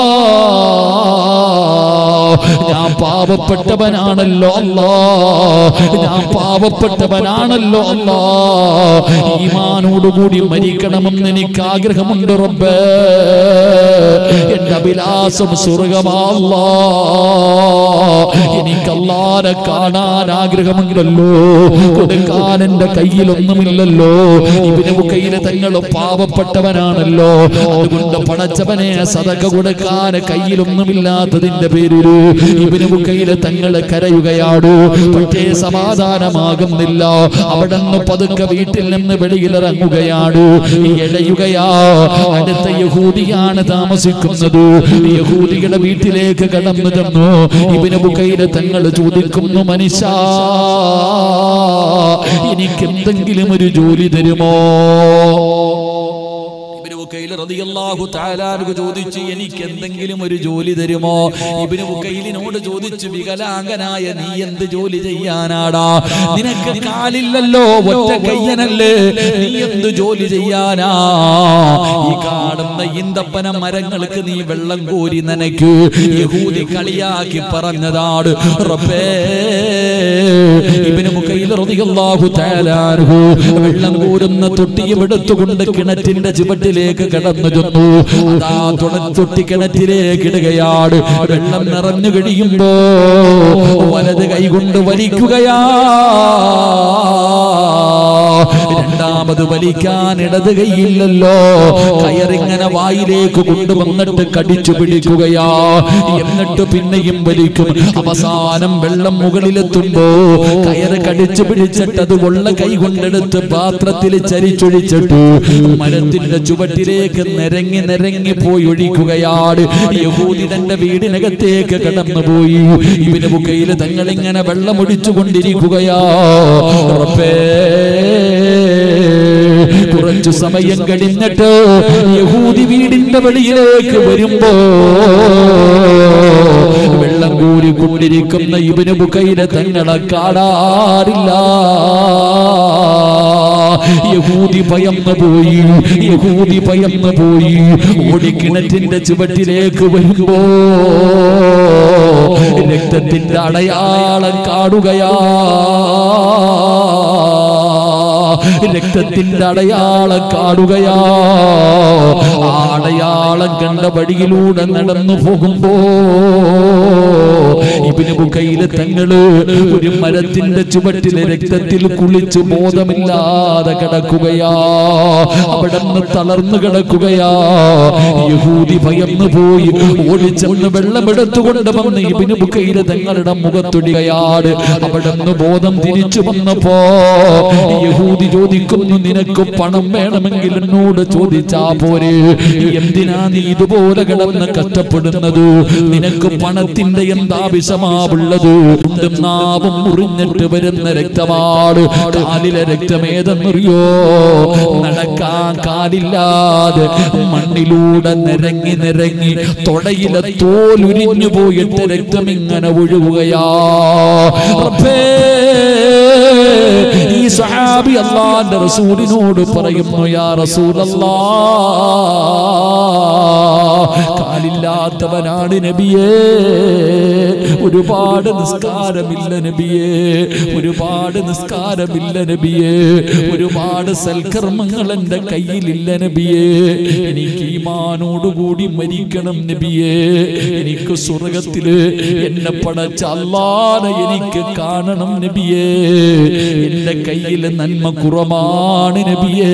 ഞാൻ പാവപ്പെട്ടവനാണല്ലോ അല്ലാ ഞാൻ പാവപ്പെട്ടവനാണല്ലോ അല്ലാ ഈമാനോടുകൂടി മരിക്കണമെന്ന് എനിക്ക് ആഗ്രഹമുണ്ട് റബ്ബേ എന്റെ അഭിലാഷം സ്വർഗമാല്ലാ എനിക്ക് അല്ലാരെ കാണാൻ ആഗ്രഹമുണ്ടല്ലോ കൊടുക്കാൻ എന്റെ കയ്യിലൊന്നുമില്ലല്ലോ ഇവന് കയ്യില് തങ്ങൾ പാവപ്പെട്ടവനാണല്ലോ അതുകൊണ്ട് പടച്ചവനെ സതക കൊടുക്കാൻ കയ്യിലൊന്നുമില്ലാത്തതിന്റെ പേരിൽ ഇവന് കയ്യില് തങ്ങൾ കരയുകയാണ് പക്ഷേ സമാധാനമാകുന്നില്ല അവിടെ നിന്ന് പതുക്കെ വീട്ടിൽ നിന്ന് വെളിയിലിറങ്ങുകയാണ് ഇഴയുകയാ അടുത്ത യഹൂദിയാണ് താമസിക്കുന്നത് യഹൂദികളുടെ വീട്ടിലേക്ക് കടന്നു ചെന്നു ഇവന് ബുക്കയില് തങ്ങൾ ചോദിക്കുന്നു മനുഷ്യ എനിക്ക് എന്തെങ്കിലും ഒരു ജോലി തരുമോ ഇബ്നു ബുക്കൈൽ റളിയല്ലാഹു തആല അൻഹു ചോദിച്ചു എനിക്ക് എന്തെങ്കിലും ഒരു ജോലി തരുമോ ഇബ്നു ബുക്കൈലിനോട് ചോദിച്ചു വികലാംഗനായ നീ എന്ത് ജോലി ചെയ്യാനാടാ നിനക്ക് കാലില്ലല്ലോ ഒറ്റ കയ്യനല്ലേ നീ എന്ത് ജോലി ചെയ്യാനാ ഈ കാണുന്ന ഈന്തപ്പന മരങ്ങൾക്ക് നീ വെള്ളം കോരി നനയ്ക്കൂ യഹൂദി കളിയാക്കി പറഞ്ഞതാണ് റബ്ബേ ഇബ്നു ബുക്കൈൽ റളിയല്ലാഹു തആല അൻഹു വെള്ളം കോരുന്ന തൊട്ടിയും എടുത്തുകൊണ്ട് കിണറ്റിന്റെ ചുവട്ടിലേക്ക് കടന്നു ചെന്നു അതാ തുണത്തൊട്ടി കിണറ്റിലേക്ക് ഇടുകയാണ് വെള്ളം നിറഞ്ഞു കഴിയുമ്പോ വലത് കൈകൊണ്ട് വലിക്കുകയാ രണ്ടാമത് വലിക്കാൻ ഇടത് കൈയില്ലല്ലോ കയറിങ്ങനെ വായിലേക്ക് കൊണ്ടുവന്നിട്ട് കടിച്ചു പിടിക്കുകയാ എന്നിട്ട് പിന്നെയും വലിക്കും അവസാനം വെള്ളം മുകളിലെത്തുമ്പോ കയറ് കടിച്ചു പിടിച്ചിട്ട് അത് ഉള്ള കൈ കൊണ്ടെടുത്ത് പാത്രത്തിൽ ചരിച്ചൊഴിച്ചിട്ട് മരത്തിന്റെ ചുവട്ടിലേക്ക് നിരങ്ങി നിരങ്ങി പോയി ഒഴിക്കുകയാണ് യഹൂദി തന്റെ വീടിനകത്തേക്ക് കടന്നുപോയി ഇവന് മുഖയിൽ തങ്ങളിങ്ങനെ വെള്ളം ഒഴിച്ചു കൊണ്ടിരിക്കുകയാ റബ്ബേ കുറച്ചു സമയം കഴിഞ്ഞിട്ട് യഹൂദി വീടിന്റെ വെളിയിലേക്ക് വരുമ്പോ വെള്ളം കൂരി കൊണ്ടിരിക്കുന്ന ഇവന് മുഖയിലെ തങ്ങളെ കാണാറില്ല യഹൂദി ഭയന്ന് പോയി യഹൂദി ഭയന്ന് പോയി ഓടിക്കിണറ്റിന്റെ ചുവട്ടിലേക്ക് വരുമ്പോ രക്തത്തിന്റെ അടയാളം കാണുകയാ രക്തത്തിന്റെ അടയാളം കാണുകയാ ആ അടയാളം കണ്ട വഴിയിലൂടെ നടന്നു പോകുമ്പോ ഇബിന് ബുക്കയില് തങ്ങള് ഒരു മരത്തിന്റെ ചുവട്ടിലെ രക്തത്തിൽ കുളിച്ച് ബോധമില്ലാതെ കിടക്കുകയാ അവിടെ നിന്ന് തളർന്നു കിടക്കുകയാ യഹൂദി ഭയന്നു പോയി ഓടിച്ചെന്ന് വെള്ളമെടുത്തുകൊണ്ട് വന്ന് ഇബിന് ബുക്കയില് തങ്ങളുടെ മുഖത്തൊടികയാണ് അവിടെ നിന്ന് ബോധം തിരിച്ചു വന്നപ്പോ യഹൂദി ചോദിക്കുന്നു നിനക്ക് പണം വേണമെങ്കിൽ എന്നോട് ചോദിച്ചാ പോരെ എന്തിനാ നീ ഇതുപോലെ കിടന്ന് കഷ്ടപ്പെടുന്നത് നിനക്ക് പണത്തിന്റെ എന്താവശ്യമാവുള്ളത് ഉണ്ടും നാവും മുറിഞ്ഞിട്ട് വരുന്ന രക്തമാണ് കാലിലെ രക്തമേതെന്നറിയോ നടക്കാൻ കാലില്ലാതെ മണ്ണിലൂടെ നിരങ്ങി നിരങ്ങി തൊടയിലെ തോലുരിഞ്ഞു പോയിട്ട് രക്തം ഇങ്ങനെ ഒഴുകുകയാ റബ്ബേ, ഈ സഹാബി അള്ളാന്റെ റസൂലിനോട് പറയുന്നു യാ റസൂലല്ലാ കാലില്ലാത്തവനാണ് നബിയേ ഒരുപാട് നിസ്കാരമില്ല നബിയേ ഒരുപാട് നിസ്കാരമില്ല നബിയേ ഒരുപാട് സൽക്കർമ്മങ്ങൾ എന്റെ കയ്യിലില്ല നബിയേ എനിക്ക് ഈമാനോടുകൂടി മരിക്കണം നബിയേ എനിക്ക് സ്വർഗത്തില് എന്നെ പടച്ച അല്ലാതെ എനിക്ക് കാണണം നബിയേ എന്റെ കയ്യിൽ നന്മ കുറവാണ് നബിയേ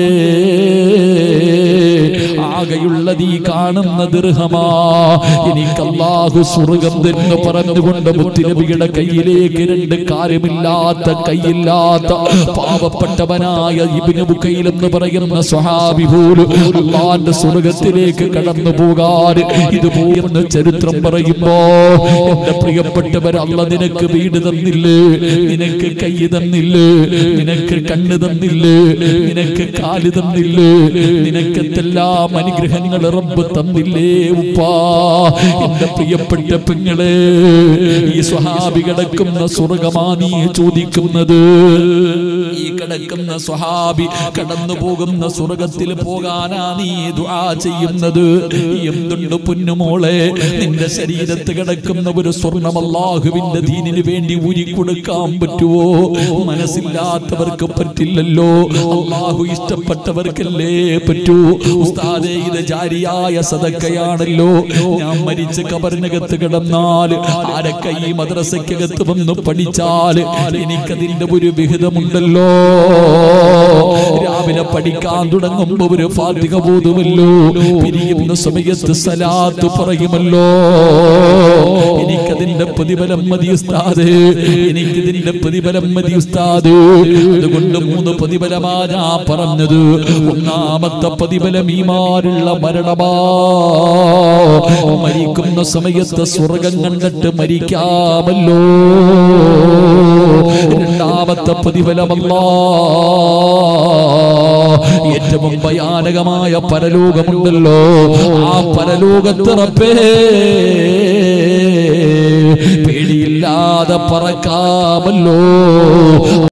ആകെയുള്ളത് ഈ കാണുന്ന ദീർഘമാ എനിക്ക് അല്ലാഹു സ്വർഗം എന്ന് പറഞ്ഞുകൊണ്ട് മുത്തുനബിയുടെ കയ്യിലേക്ക് രണ്ട് കാര്യമില്ലാത്ത കയ്യില്ലാത്ത പാവപ്പെട്ടവനായ ഇബ്നു ബുക്കൈൽ എന്ന് പറയുന്ന സ്വഹാബി പോലും അള്ളാന്റെ സ്വർഗത്തിലേക്ക് കടന്നു പോകാൻ ഇത് പോയെന്ന് ചരിത്രം പറയുമ്പോ എന്റെ പ്രിയപ്പെട്ടവർ അല്ല നിനക്ക് വീട് തന്നില്ലേ നിനക്ക് കൈ തന്നില്ലേ നിനക്ക് കണ്ണ് തന്നില്ലേ നിനക്ക് കാല് തന്നില്ലേ നിനക്ക് എന്തെല്ലാം അനുഗ്രഹങ്ങൾ റബ്ബ് തന്നില്ലേ ഉപ്പാ എന്റെ പ്രിയപ്പെട്ട പെങ്ങളെ ഈ സ്വഹാബി കിടക്കുന്ന സ്വർഗമാ നീ ചോദിക്കുന്നത് ഈ കിടക്കുന്ന സ്വഹാബി കടന്നു പോകുന്ന സ്വർഗത്തിൽ പോകാനാ നീ ദുആ ചെയ്യുന്നത് എന്തുണ്ട് പൊന്നുമോളെ നിന്റെ ശരീരത്ത് കിടക്കുന്ന ഒരു സ്വർണം അല്ലാഹുവിന്റെ ദീനിന് വേണ്ടി ഊരി കൊടുക്കാൻ പറ്റുവോ മനസ്സില്ലാത്തവർക്ക് പറ്റില്ലല്ലോ അള്ളാഹു ഇഷ്ടപ്പെട്ടവർക്കല്ലേ പറ്റൂ ഉസ്താദേ ഇത് ജാരിയായ സദക്കയാണല്ലോ ഞാൻ മരിച്ച കബറിനകത്ത് കിടന്നാൽ ആരൊക്കെ ഈ മദ്രസയ്ക്കകത്ത് വന്ന് പഠിച്ചാൽ എനിക്കതിന്റെ ഒരു വിഹിതമുണ്ടല്ലോ രാവിലെ പഠിക്കാൻ തുടങ്ങുമ്പോ ഒരു ഫാത്തിക ബോധമല്ലോ പിരിയുന്ന സമയത്ത് സലാത്ത് പറയുമല്ലോ എനിക്കതിന്റെ പ്രതിഫലം മതി ഉസ്താദ് എനിക്കിതിന്റെ പ്രതിഫലം മതി ഉസ്താദ് അതുകൊണ്ട് മൂന്ന് പ്രതിഫലമാ ഞാൻ പറഞ്ഞത് ഒന്നാമത്തെ പ്രതിഫലം ഈമാനുള്ള മരണമാ മരിക്കുന്ന സമയത്ത് സ്വർഗം കണ്ടിട്ട് മരിക്കാമല്ലോ രണ്ടാമത്തെ പ്രതിഫലമല്ലാ ഏറ്റവും ഭയാനകമായ പരലോകമുണ്ടല്ലോ ആ പരലോകത്ത് റബ്ബേ പേടിയില്ലാതെ പറക്കാമല്ലോ